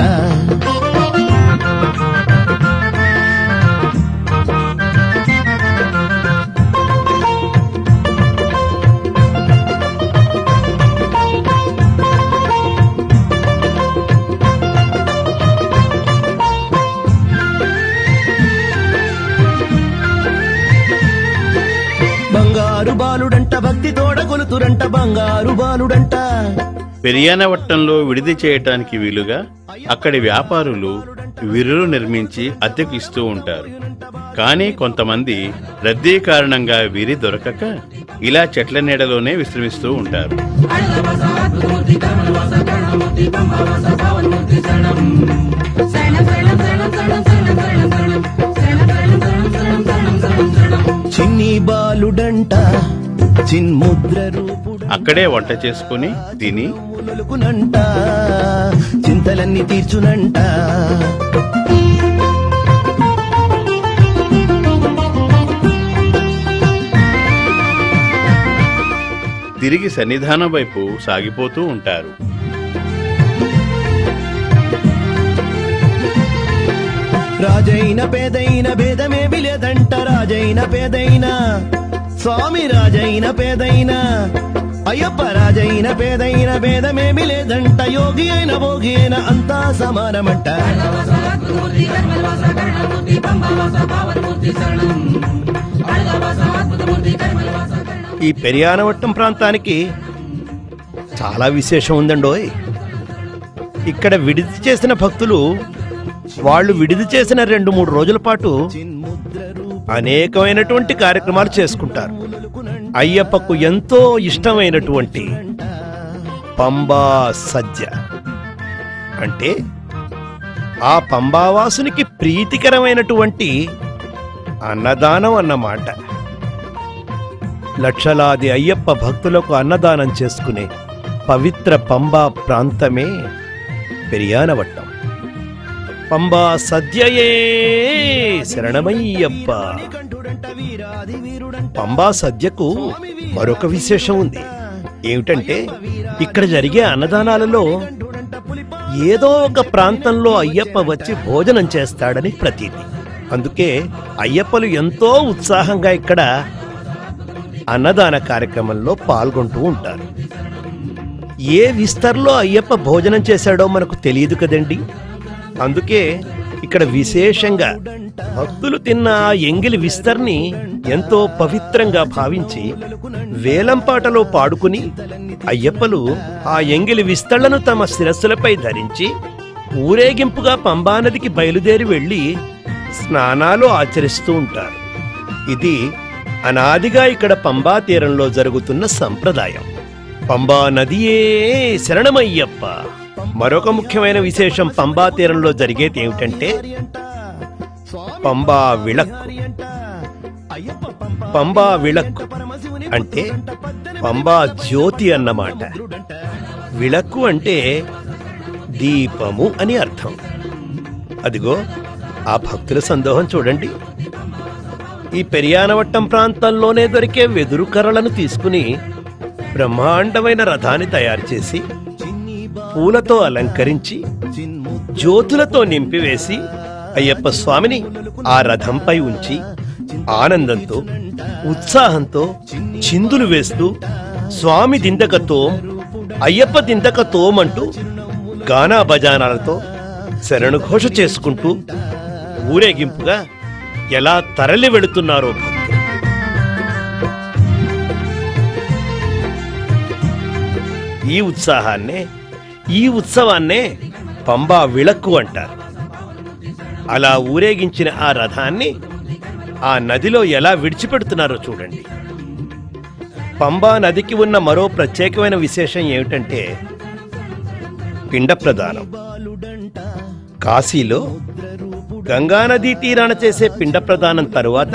బంగారు బాలుడంట భక్తి తోడ కొలుతురంట బంగారు బాలుడంట పెరియానవట్టంలో విడిది చేయటానికి వీలుగా అక్కడి వ్యాపారులు విరులు నిర్మించి అద్దెకు ఇస్తూ ఉంటారు కానీ కొంతమంది రద్దీ కారణంగా వీరి దొరకక ఇలా చెట్ల నీడలోనే విశ్రమిస్తూ ఉంటారు చిన్ని బాలుడంట చిన్ముద్ర రూపుడు అక్కడే వంట చేసుకుని తిని లొలుకునంట చింతలన్నీ తీర్చునంట తిరిగి సన్నిధానం వైపు సాగిపోతూ ఉంటారు రాజైన పేదైన భేదమేమి లేదంట రాజైన పేదైన స్వామి రాజైన పేదైన అయ్యప్ప రాజైన పేదైన భేదమేమి లేదంట యోగి అయిన భోగి అయిన అంతా సమానమంట ఈ పెరియానవట్టం ప్రాంతానికి చాలా విశేషం ఉందండోయ్ ఇక్కడ విడిది చేసిన భక్తులు వాళ్ళు విడిది చేసిన రెండు మూడు రోజుల పాటు అనేకమైనటువంటి కార్యక్రమాలు చేసుకుంటారు అయ్యప్పకు ఎంతో ఇష్టమైనటువంటి పంబా సజ్జ అంటే ఆ పంబావాసునికి ప్రీతికరమైనటువంటి అన్నదానం అన్నమాట లక్షలాది అయ్యప్ప భక్తులకు అన్నదానం చేసుకునే పవిత్ర పంబా ప్రాంతమే పెరియానవట్టం పంబా సద్యయే శరణమయ్యప్ప పంబా సద్యకు మరొక విశేషం ఉంది ఏమిటంటే ఇక్కడ జరిగే అన్నదానాలలో ఏదో ఒక ప్రాంతంలో అయ్యప్ప వచ్చి భోజనం చేస్తాడని ప్రతీతి అందుకే అయ్యప్పలు ఎంతో ఉత్సాహంగా ఇక్కడ అన్నదాన కార్యక్రమంలో పాల్గొంటూ ఉంటారు ఏ విస్తర్లో అయ్యప్ప భోజనం చేశాడో మనకు తెలియదు కదండి అందుకే ఇక్కడ విశేషంగా భక్తులు తిన్న ఆ ఎంగిలి విస్తర్ని ఎంతో పవిత్రంగా భావించి వేలంపాటలో పాడుకుని అయ్యప్పలు ఆ ఎంగిలి విస్తళ్లను తమ శిరస్సులపై ధరించి ఊరేగింపుగా పంబానదికి బయలుదేరి వెళ్లి స్నానాలు ఆచరిస్తూ ఉంటారు ఇది అనాదిగా ఇక్కడ పంబా తీరంలో జరుగుతున్న సంప్రదాయం పంబా నదియే శరణమయ్యప్ప మరొక ముఖ్యమైన విశేషం పంబా తీరంలో జరిగేది ఏమిటంటే పంబా విళక్కు పంబా విళక్కు అంటే పంబా జ్యోతి అన్నమాట విళక్కు అంటే దీపము అని అర్థం అదిగో ఆ భక్తుల సందోహం చూడండి ఈ పెరియానవట్టం ప్రాంతంలోనే దొరికే వెదురు కర్రలను తీసుకుని బ్రహ్మాండమైన రథాన్ని తయారు చేసి పూలతో అలంకరించి జ్యోతులతో నింపివేసి అయ్యప్ప స్వామిని ఆ రథంపై ఉంచి ఆనందంతో ఉత్సాహంతో చిందులు వేస్తూ స్వామి దిందక తోం అయ్యప్ప దిందక తోం అంటూ గానా బజానాలతో శరణుఘోష చేసుకుంటూ ఊరేగింపుగా ఎలా తరలి వెళుతున్నారో భక్తులు ఈ ఉత్సాహాన్నే ఈ ఉత్సవాన్నే పంబా విళక్కు అంటారు అలా ఊరేగించిన ఆ రథాన్ని ఆ నదిలో ఎలా విడిచిపెడుతున్నారో చూడండి పంబా నదికి ఉన్న మరో ప్రత్యేకమైన విశేషం ఏమిటంటే పిండ ప్రదానం కాశీలో గంగానదీ తీరాన చేసే పిండ ప్రదానం తరువాత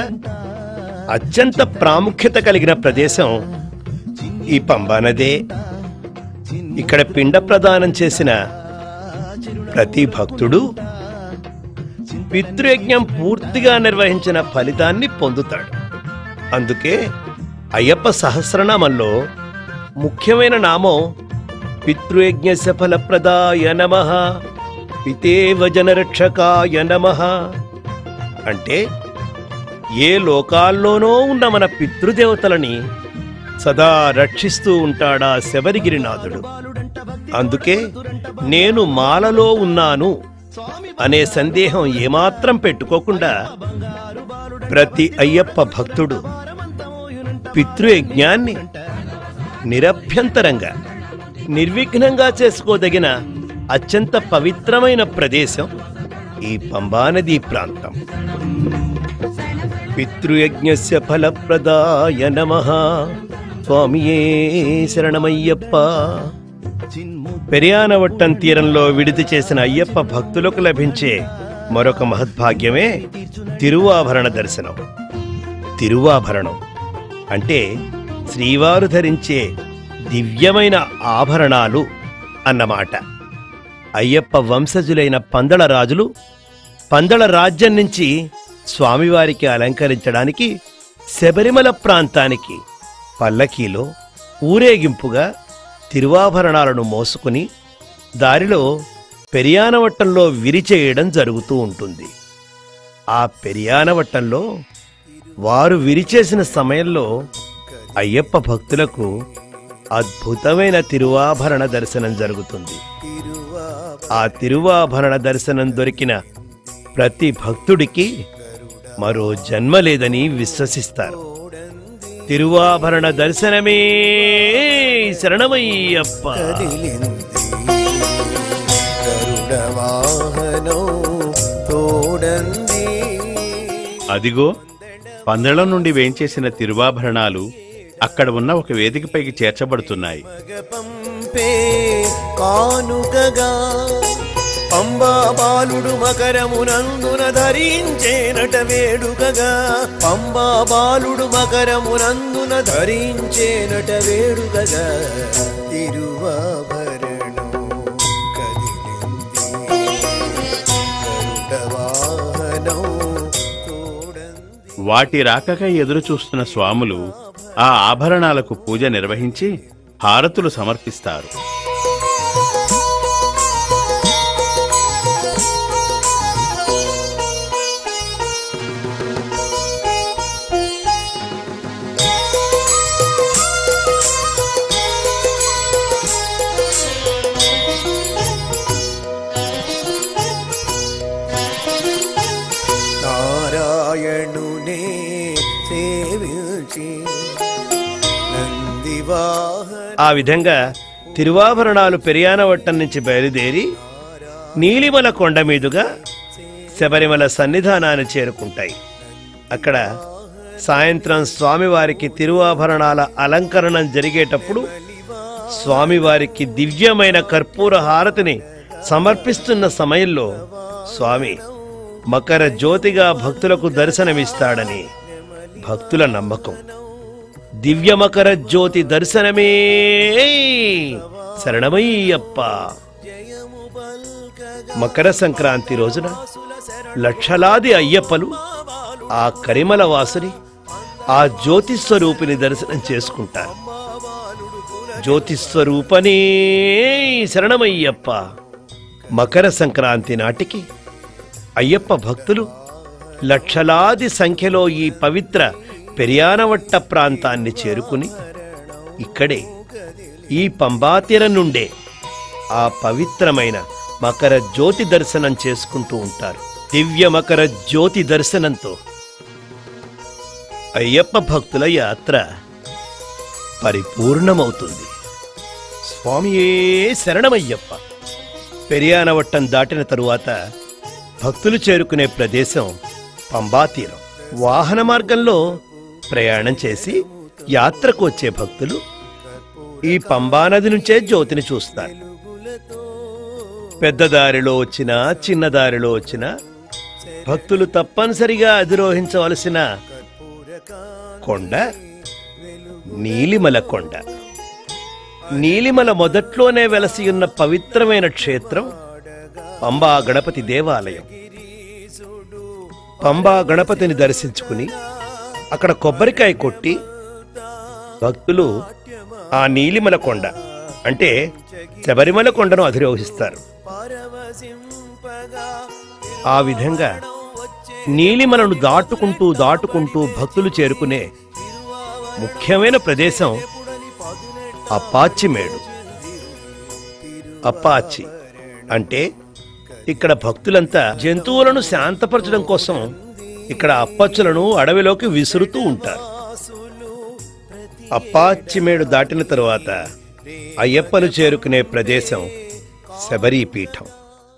అత్యంత ప్రాముఖ్యత కలిగిన ప్రదేశం ఈ పంబా నదే ఇక్కడ పిండ ప్రదానం చేసిన ప్రతి భక్తుడు పితృయజ్ఞం పూర్తిగా నిర్వహించిన ఫలితాన్ని పొందుతాడు అందుకే అయ్యప్ప సహస్రనామంలో ముఖ్యమైన నామం పితృయజ్ఞ సఫలప్రదాయ నమ పితేవ జనరక్షకాయ నమ అంటే ఏ లోకాల్లోనో ఉన్న మన పితృదేవతలని సదా రక్షిస్తూ ఉంటాడా శబరిగిరినాథుడు అందుకే నేను మాలలో ఉన్నాను అనే సందేహం ఏమాత్రం పెట్టుకోకుండా ప్రతి అయ్యప్ప భక్తుడు పితృయజ్ఞాన్ని నిరభ్యంతరంగా నిర్విఘ్నంగా చేసుకోదగిన అత్యంత పవిత్రమైన ప్రదేశం ఈ పంబానదీ ప్రాంతం పితృయజ్ఞస్య ఫలప్రదాయ నమ స్వామియే శరణమయ్యప్ప పెరియానవట్టం తీరంలో విడిది చేసిన అయ్యప్ప భక్తులకు లభించే మరొక మహద్భాగ్యమే తిరువాభరణ దర్శనం తిరువాభరణం అంటే శ్రీవారు ధరించే దివ్యమైన ఆభరణాలు అన్నమాట అయ్యప్ప వంశజులైన పందళ రాజులు పందళ రాజ్యం నుంచి స్వామివారికి అలంకరించడానికి శబరిమల ప్రాంతానికి పల్లకీలో ఊరేగింపుగా తిరువాభరణాలను మోసుకుని దారిలో పెరియానవట్టంలో విరిచేయడం జరుగుతూ ఉంటుంది ఆ పెరియానవట్టంలో వారు విరిచేసిన సమయంలో అయ్యప్ప భక్తులకు అద్భుతమైన తిరువాభరణ దర్శనం జరుగుతుంది ఆ తిరువాభరణ దర్శనం దొరికిన ప్రతి భక్తుడికి మరో జన్మ లేదని విశ్వసిస్తారు తిరువాభరణ దర్శనమే శరణమయ్యప్ప అదిగో పందెళం నుండి వేంచేసిన తిరువాభరణాలు అక్కడ ఉన్న ఒక వేదికపైకి చేర్చబడుతున్నాయి పంపే కానుకగా పంబా బాలుడు మకరమునందున ధరించేనట వేడుకగా పంబా బాలుడు మకరమునందున ధరించేనట వేడుకగా తిరువాభరణం కదిలింది గరుడవాహనం తోడంది వాటి రాకకై ఎదురు చూస్తున్న స్వాములు ఆ ఆభరణాలకు పూజ నిర్వహించి హారతులు సమర్పిస్తారు నారాయణునే సేవించి నందివాహన ఆ విధంగా తిరువాభరణాలు పెరియానవట్టం నుంచి బయలుదేరి నీలిమల కొండ మీదుగా శబరిమల సన్నిధానాన్ని చేరుకుంటాయి అక్కడ సాయంత్రం స్వామివారికి తిరువాభరణాల అలంకరణం జరిగేటప్పుడు స్వామివారికి దివ్యమైన కర్పూర హారతిని సమర్పిస్తున్న సమయంలో స్వామి మకర జ్యోతిగా భక్తులకు దర్శనమిస్తాడని భక్తుల నమ్మకం దివ్యమకర జ్యోతి దర్శనమే శరణమయ్యప్ప మకర సంక్రాంతి రోజున లక్షలాది అయ్యప్పలు ఆ కరిమల వాసుని ఆ జ్యోతిస్వరూపిని దర్శనం చేసుకుంటారు జ్యోతిస్వరూపనే శరణమయ్యప్ప మకర సంక్రాంతి నాటికి అయ్యప్ప భక్తులు లక్షలాది సంఖ్యలో ఈ పవిత్ర పెరియానవట్ట ప్రాంతాన్ని చేరుకుని ఇక్కడే ఈ పంబాతీరం నుండే ఆ పవిత్రమైన మకర జ్యోతి దర్శనం చేసుకుంటూ ఉంటారు దివ్య మకర జ్యోతి దర్శనంతో అయ్యప్ప భక్తుల యాత్ర పరిపూర్ణమవుతుంది స్వామియే శరణమయ్యప్ప పెరియానవట్టం దాటిన తరువాత భక్తులు చేరుకునే ప్రదేశం పంబాతీరం వాహన మార్గంలో ప్రయాణం చేసి యాత్రకు వచ్చే భక్తులు ఈ పంబానది నుంచే జ్యోతిని చూస్తారు పెద్ద దారిలో వచ్చినా చిన్న దారిలో వచ్చినా భక్తులు తప్పనిసరిగా అధిరోహించవలసిన కొండ నీలిమల కొండ నీలిమల మొదట్లోనే వెలసి ఉన్న పవిత్రమైన క్షేత్రం పంబా గణపతి దేవాలయం పంబా గణపతిని దర్శించుకుని అక్కడ కొబ్బరికాయ కొట్టి భక్తులు ఆ నీలిమల కొండ అంటే శబరిమల కొండను అధిరోహిస్తారు ఆ విధంగా నీలిమలను దాటుకుంటూ దాటుకుంటూ భక్తులు చేరుకునే ముఖ్యమైన ప్రదేశం అప్పాచిమేడు అప్పాచి అంటే ఇక్కడ భక్తులంతా జంతువులను శాంతపరచడం కోసం ఇక్కడ అప్పచ్చులను అడవిలోకి విసురుతూ ఉంటారు అప్పాచిమేడు దాటిన తరువాత అయ్యప్పలు చేరుకునే ప్రదేశం శబరీపీఠం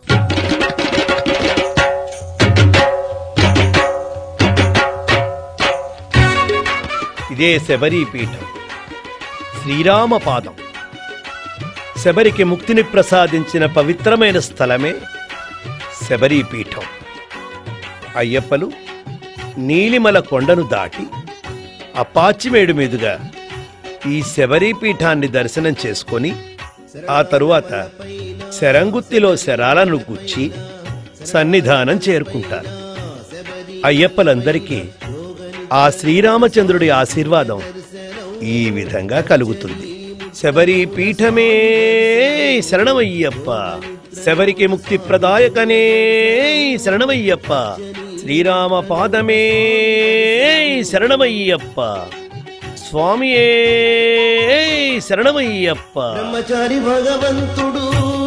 ఇదే శబరీపీఠం శ్రీరామ పాదం శబరికి ముక్తిని ప్రసాదించిన పవిత్రమైన స్థలమే శబరీపీఠం అయ్యప్పలు నీలిమల కొండను దాటి అపాచిమేడు మీదుగా ఈ శబరీపీఠాన్ని దర్శనం చేసుకొని ఆ తరువాత శరంగుత్తిలో శరాలను గుచ్చి సన్నిధానం చేరుకుంటారు అయ్యప్పలందరికీ ఆ శ్రీరామచంద్రుడి ఆశీర్వాదం ఈ విధంగా కలుగుతుంది శబరి పీఠమే శరణమయ్యప్ప శబరికి ముక్తి ప్రదాయకనే శరణమయ్యప్ప శ్రీరామ పాదమే శరణమయ్యప్ప స్వామియే శరణమయ్యప్ప బ్రహ్మచారి భగవంతుడు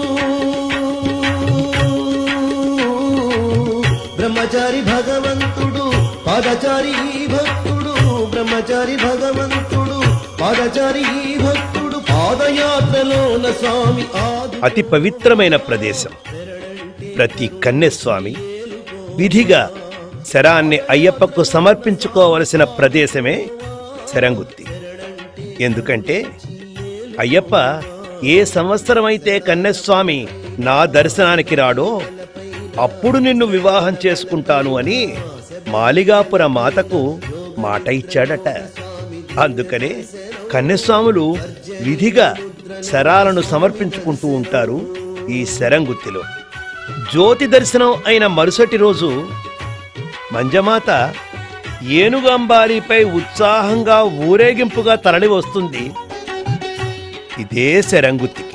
బ్రహ్మచారి భగవంతుడు పాదచారి భక్తుడు బ్రహ్మచారి భగవంతుడు పాదచారి భక్తుడు పాదయాత్రలోన స్వామి ఆదు అతి పవిత్రమైన ప్రదేశం ప్రతి కన్యస్వామి విధిగా శరాన్ని అయ్యప్పకు సమర్పించుకోవలసిన ప్రదేశమే శరంగుత్తి ఎందుకంటే అయ్యప్ప ఏ సంవత్సరమైతే కన్యస్వామి నా దర్శనానికి రాడో అప్పుడు నిన్ను వివాహం చేసుకుంటాను అని మాలిగాపుర మాతకు మాట ఇచ్చాడట అందుకనే కన్యస్వాములు విధిగా శరాలను సమర్పించుకుంటూ ఉంటారు ఈ శరంగుత్తిలో జ్యోతి దర్శనం అయిన మరుసటి రోజు మంజమాత ఏనుగంబారిపై ఉత్సాహంగా ఊరేగింపుగా తరలి వస్తుంది ఇదే శరంగుత్తికి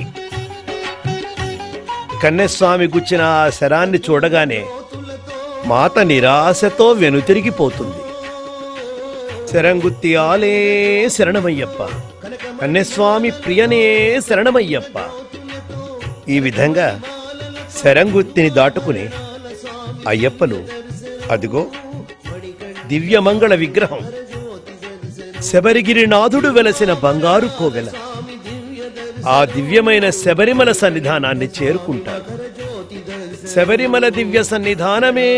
కన్యస్వామి గుచ్చిన ఆ శరాన్ని చూడగానే మాత నిరాశతో వెనుతిరిగిపోతుంది శరంగుత్తి ఆలే శరణమయ్యప్ప కన్యస్వామి ప్రియనే శరణమయ్యప్ప ఈ విధంగా శరంగుత్తిని దాటుకుని అయ్యప్పలు అదిగో దివ్యమంగళ విగ్రహం శబరిగిరినాథుడు వెలసిన బంగారు కోవెల ఆ దివ్యమైన శబరిమల సన్నిధానాన్ని చేరుకుంటారు శబరిమల దివ్య సన్నిధానమే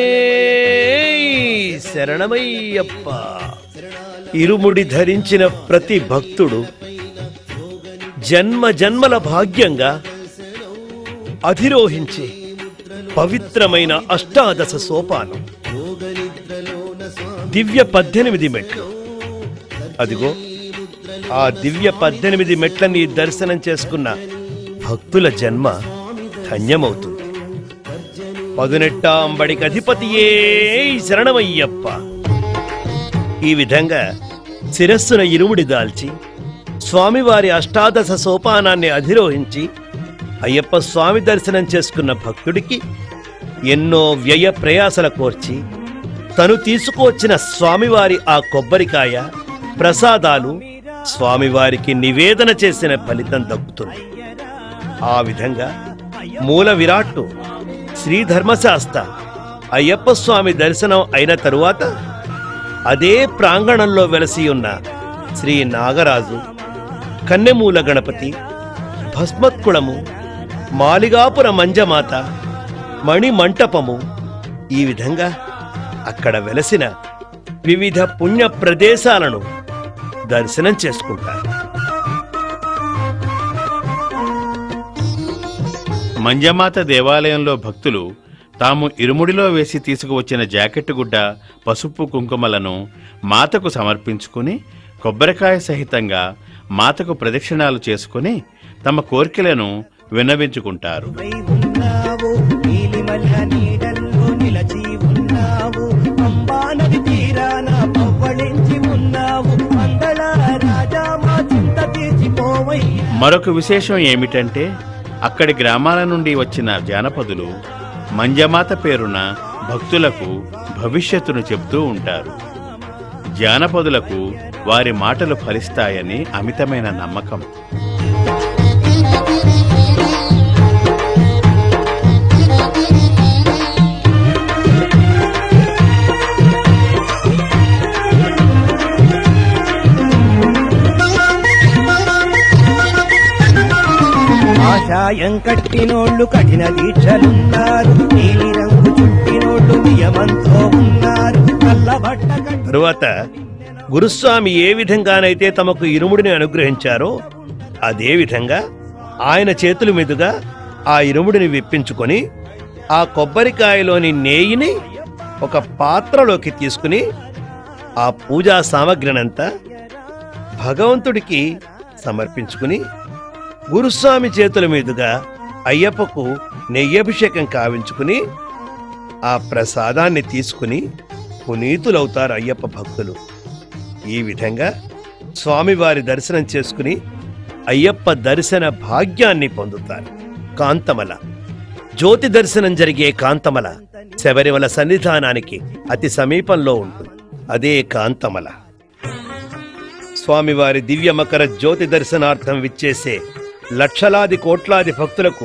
శరణమయ్యప్ప ఇరుముడి ధరించిన ప్రతి భక్తుడు జన్మ జన్మల భాగ్యంగా అధిరోహించే పవిత్రమైన అష్టాదశ సోపానం దివ్య పద్దెనిమిది మెట్లు అదిగో ఆ దివ్య పద్దెనిమిది మెట్లని దర్శనం చేసుకున్న భక్తుల జన్మ ధన్యమవుతుంది పదునెట్టాంబడికి అధిపతియే శరణమయ్యప్ప ఈ విధంగా శిరస్సున ఇరుముడి దాల్చి స్వామివారి అష్టాదశ సోపానాన్ని అధిరోహించి అయ్యప్ప స్వామి దర్శనం చేసుకున్న భక్తుడికి ఎన్నో వ్యయ ప్రయాసల కోర్చి తను తీసుకువచ్చిన స్వామివారి ఆ కొబ్బరికాయ ప్రసాదాలు స్వామివారికి నివేదన చేసిన ఫలితం దక్కుతుంది ఆ విధంగా మూల విరాట్టు శ్రీ ధర్మశాస్త్ర అయ్యప్ప స్వామి దర్శనం అయిన తరువాత అదే ప్రాంగణంలో వెలసి ఉన్న శ్రీ నాగరాజు కన్నెమూల గణపతి భస్మత్కుళము మాలిగాపుర మంజమాత మణి మంటపము ఈ విధంగా అక్కడ వెలసిన వివిధ పుణ్య ప్రదేశాలను దర్శనం చేసుకుంటారు మంజమాత దేవాలయంలో భక్తులు తాము ఇరుముడిలో వేసి తీసుకువచ్చిన జాకెట్టు గుడ్డ పసుపు కుంకుమలను మాతకు సమర్పించుకుని కొబ్బరికాయ సహితంగా మాతకు ప్రదక్షిణాలు చేసుకుని తమ కోరికలను విన్నవించుకుంటారు పై ఉన్నావు నీలిమల్ల నీడల్లో నిలచి ఉన్నావు అంబా నది తీరాన పవ్వళించి ఉన్నావు మందళ రాజా మా చింత తీర్చిపోవయ్యా మరొక విశేషం ఏమిటంటే అక్కడి గ్రామాల నుండి వచ్చిన జానపదులు మంజమాత పేరున భక్తులకు భవిష్యత్తును చెప్తూ ఉంటారు జానపదులకు వారి మాటలు ఫలిస్తాయని అమితమైన నమ్మకం ఆశాయం కట్టినోళ్ళు కఠిన దీక్షలున్నారు నీలి రంగు చుట్టినోళ్ళు నియమంతో ఉన్నారు కల్లబట్ట కట్టి తరువాత గురుస్వామి ఏ విధంగానైతే తమకు ఇరుముడిని అనుగ్రహించారో అదే విధంగా ఆయన చేతుల మీదుగా ఆ ఇరుముడిని విప్పించుకొని ఆ కొబ్బరికాయలోని నేయిని ఒక పాత్రలోకి తీసుకుని ఆ పూజా సామగ్రినంతా భగవంతుడికి సమర్పించుకుని గురుస్వామి చేతుల మీదుగా అయ్యప్పకు నెయ్యభిషేకం కావించుకుని ఆ ప్రసాదాన్ని తీసుకుని పునీతులవుతారు అయ్యప్ప భక్తులు ఈ విధంగా స్వామివారి దర్శనం చేసుకుని అయ్యప్ప దర్శన భాగ్యాన్ని పొందుతారు కాంతమల జ్యోతి దర్శనం జరిగే కాంతమల శబరిమల సన్నిధానానికి అతి సమీపంలో ఉంటుంది అదే కాంతమల స్వామివారి దివ్య మకర జ్యోతి దర్శనార్థం విచ్చేసే లక్షలాది కోట్లాది భక్తులకు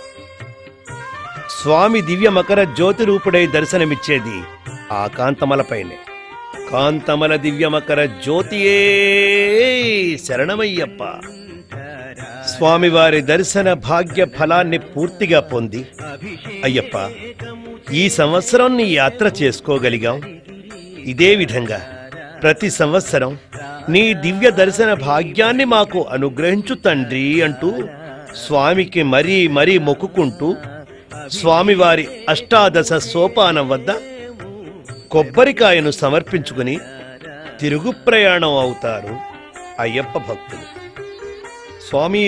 స్వామి దివ్య మకర జ్యోతి రూపుడై దర్శనమిచ్చేది ఆ కాంతమలపైనే కాంతమల దివ్య మకర జ్యోతియే శరణమయ్యప్ప స్వామివారి దర్శన భాగ్య ఫలాన్ని పూర్తిగా పొంది అయ్యప్ప ఈ సంవత్సరం నీ యాత్ర చేసుకోగలిగాం ఇదే విధంగా ప్రతి సంవత్సరం నీ దివ్య దర్శన భాగ్యాన్ని మాకు అనుగ్రహించు తండ్రి అంటూ స్వామికి మరీ మరీ మొక్కుకుంటూ స్వామివారి అష్టాదశ సోపానం వద్ద కొబ్బరికాయను సమర్పించుకుని తిరుగు ప్రయాణం అవుతారు అయ్యప్ప భక్తులు స్వామి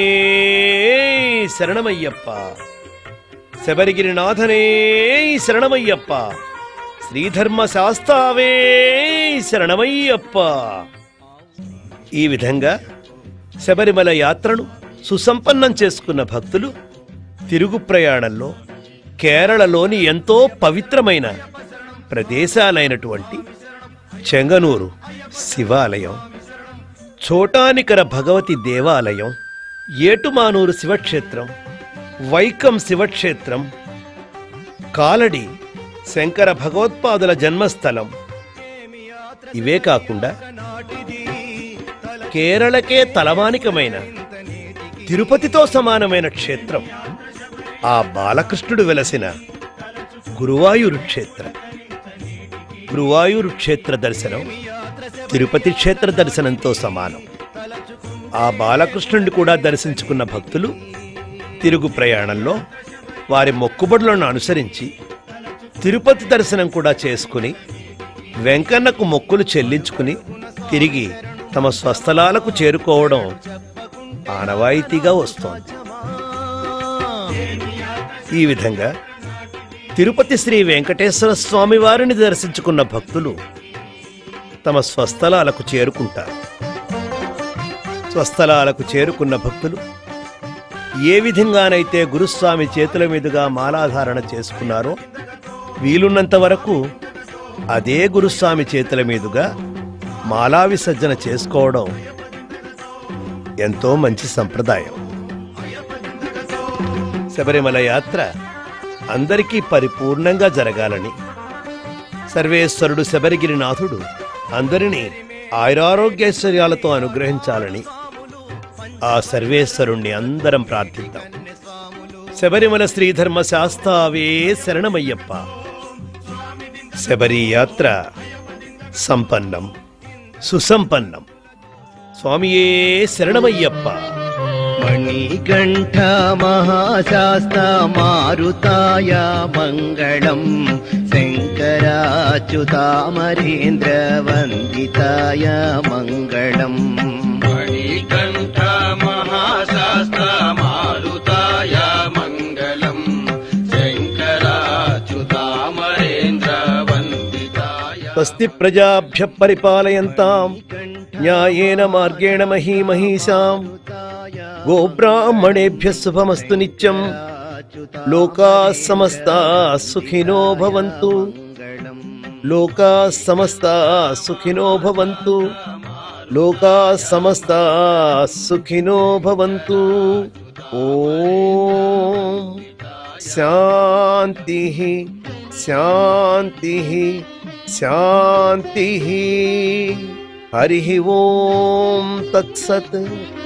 శరణమయ్యప్ప శబరిగిరినాథనే శరణమయ్యప్ప శ్రీధర్మ శాస్తావే శరణమయ్యప్ప ఈ విధంగా శబరిమల యాత్రను సుసంపన్నం చేసుకున్న భక్తులు తిరుగు ప్రయాణంలో కేరళలోని ఎంతో పవిత్రమైన ప్రదేశాలైనటువంటి చెంగనూరు శివాలయం చోటానికర భగవతి దేవాలయం ఏటుమానూరు శివక్షేత్రం వైకం శివక్షేత్రం కాలడి శంకర భగవత్పాదుల జన్మస్థలం ఇవే కాకుండా కేరళకే తలమానికమైన తిరుపతితో సమానమైన క్షేత్రం ఆ బాలకృష్ణుడు వెలసిన గురువాయూరు క్షేత్రం గురువాయూరు క్షేత్ర దర్శనం తిరుపతి క్షేత్ర దర్శనంతో సమానం ఆ బాలకృష్ణుడిని కూడా దర్శించుకున్న భక్తులు తిరుగు ప్రయాణంలో వారి మొక్కుబడులను అనుసరించి తిరుపతి దర్శనం కూడా చేసుకుని వెంకన్నకు మొక్కులు చెల్లించుకుని తిరిగి తమ స్వస్థలాలకు చేరుకోవడం ఆనవాయితీగా వస్తోంది ఈ విధంగా తిరుపతి శ్రీ వెంకటేశ్వర స్వామి వారిని దర్శించుకున్న భక్తులు తమ స్వస్థలాలకు చేరుకుంటారు స్వస్థలాలకు చేరుకున్న భక్తులు ఏ విధంగానైతే గురుస్వామి చేతుల మీదుగా మాలాధారణ చేసుకున్నారో వీలున్నంత వరకు అదే గురుస్వామి చేతుల మీదుగా మాలా విసర్జన చేసుకోవడం ఎంతో మంచి సంప్రదాయం శబరిమల యాత్ర అందరికీ పరిపూర్ణంగా జరగాలని సర్వేశ్వరుడు శబరిగిరినాథుడు అందరినీ ఆయురారోగ్యైశ్వర్యాలతో అనుగ్రహించాలని ఆ సర్వేశ్వరుణ్ణి అందరం ప్రార్థిద్దాం శబరిమల శ్రీధర్మ శాస్తావే శరణమయ్యప్ప శబరి యాత్ర సంపన్నం సుసంపన్నం స్వామియే శరణమయ్యప్ప మణికంఠ మహాశాస్త మారుతాయ మంగళం శంకరాచ్యుతామరేంద్ర వందితాయ మంగళం మణికంఠ మహాశాస్త్ర స్వస్తి ప్రజాభ్య పరిపాలయంతాం న్యాయేన మార్గేణ మహీమహీషాం గోబ్రాహ్మణేభ్య శుభమస్తు నిత్యం లోకా సమస్తా సుఖినో భవంతు లోకా సమస్తా సుఖినో భవంతు లోకా సమస్తా సుఖినో భవంతు ఓం శాంతి శాంతి శాంతి హరి ఓం తత్సత్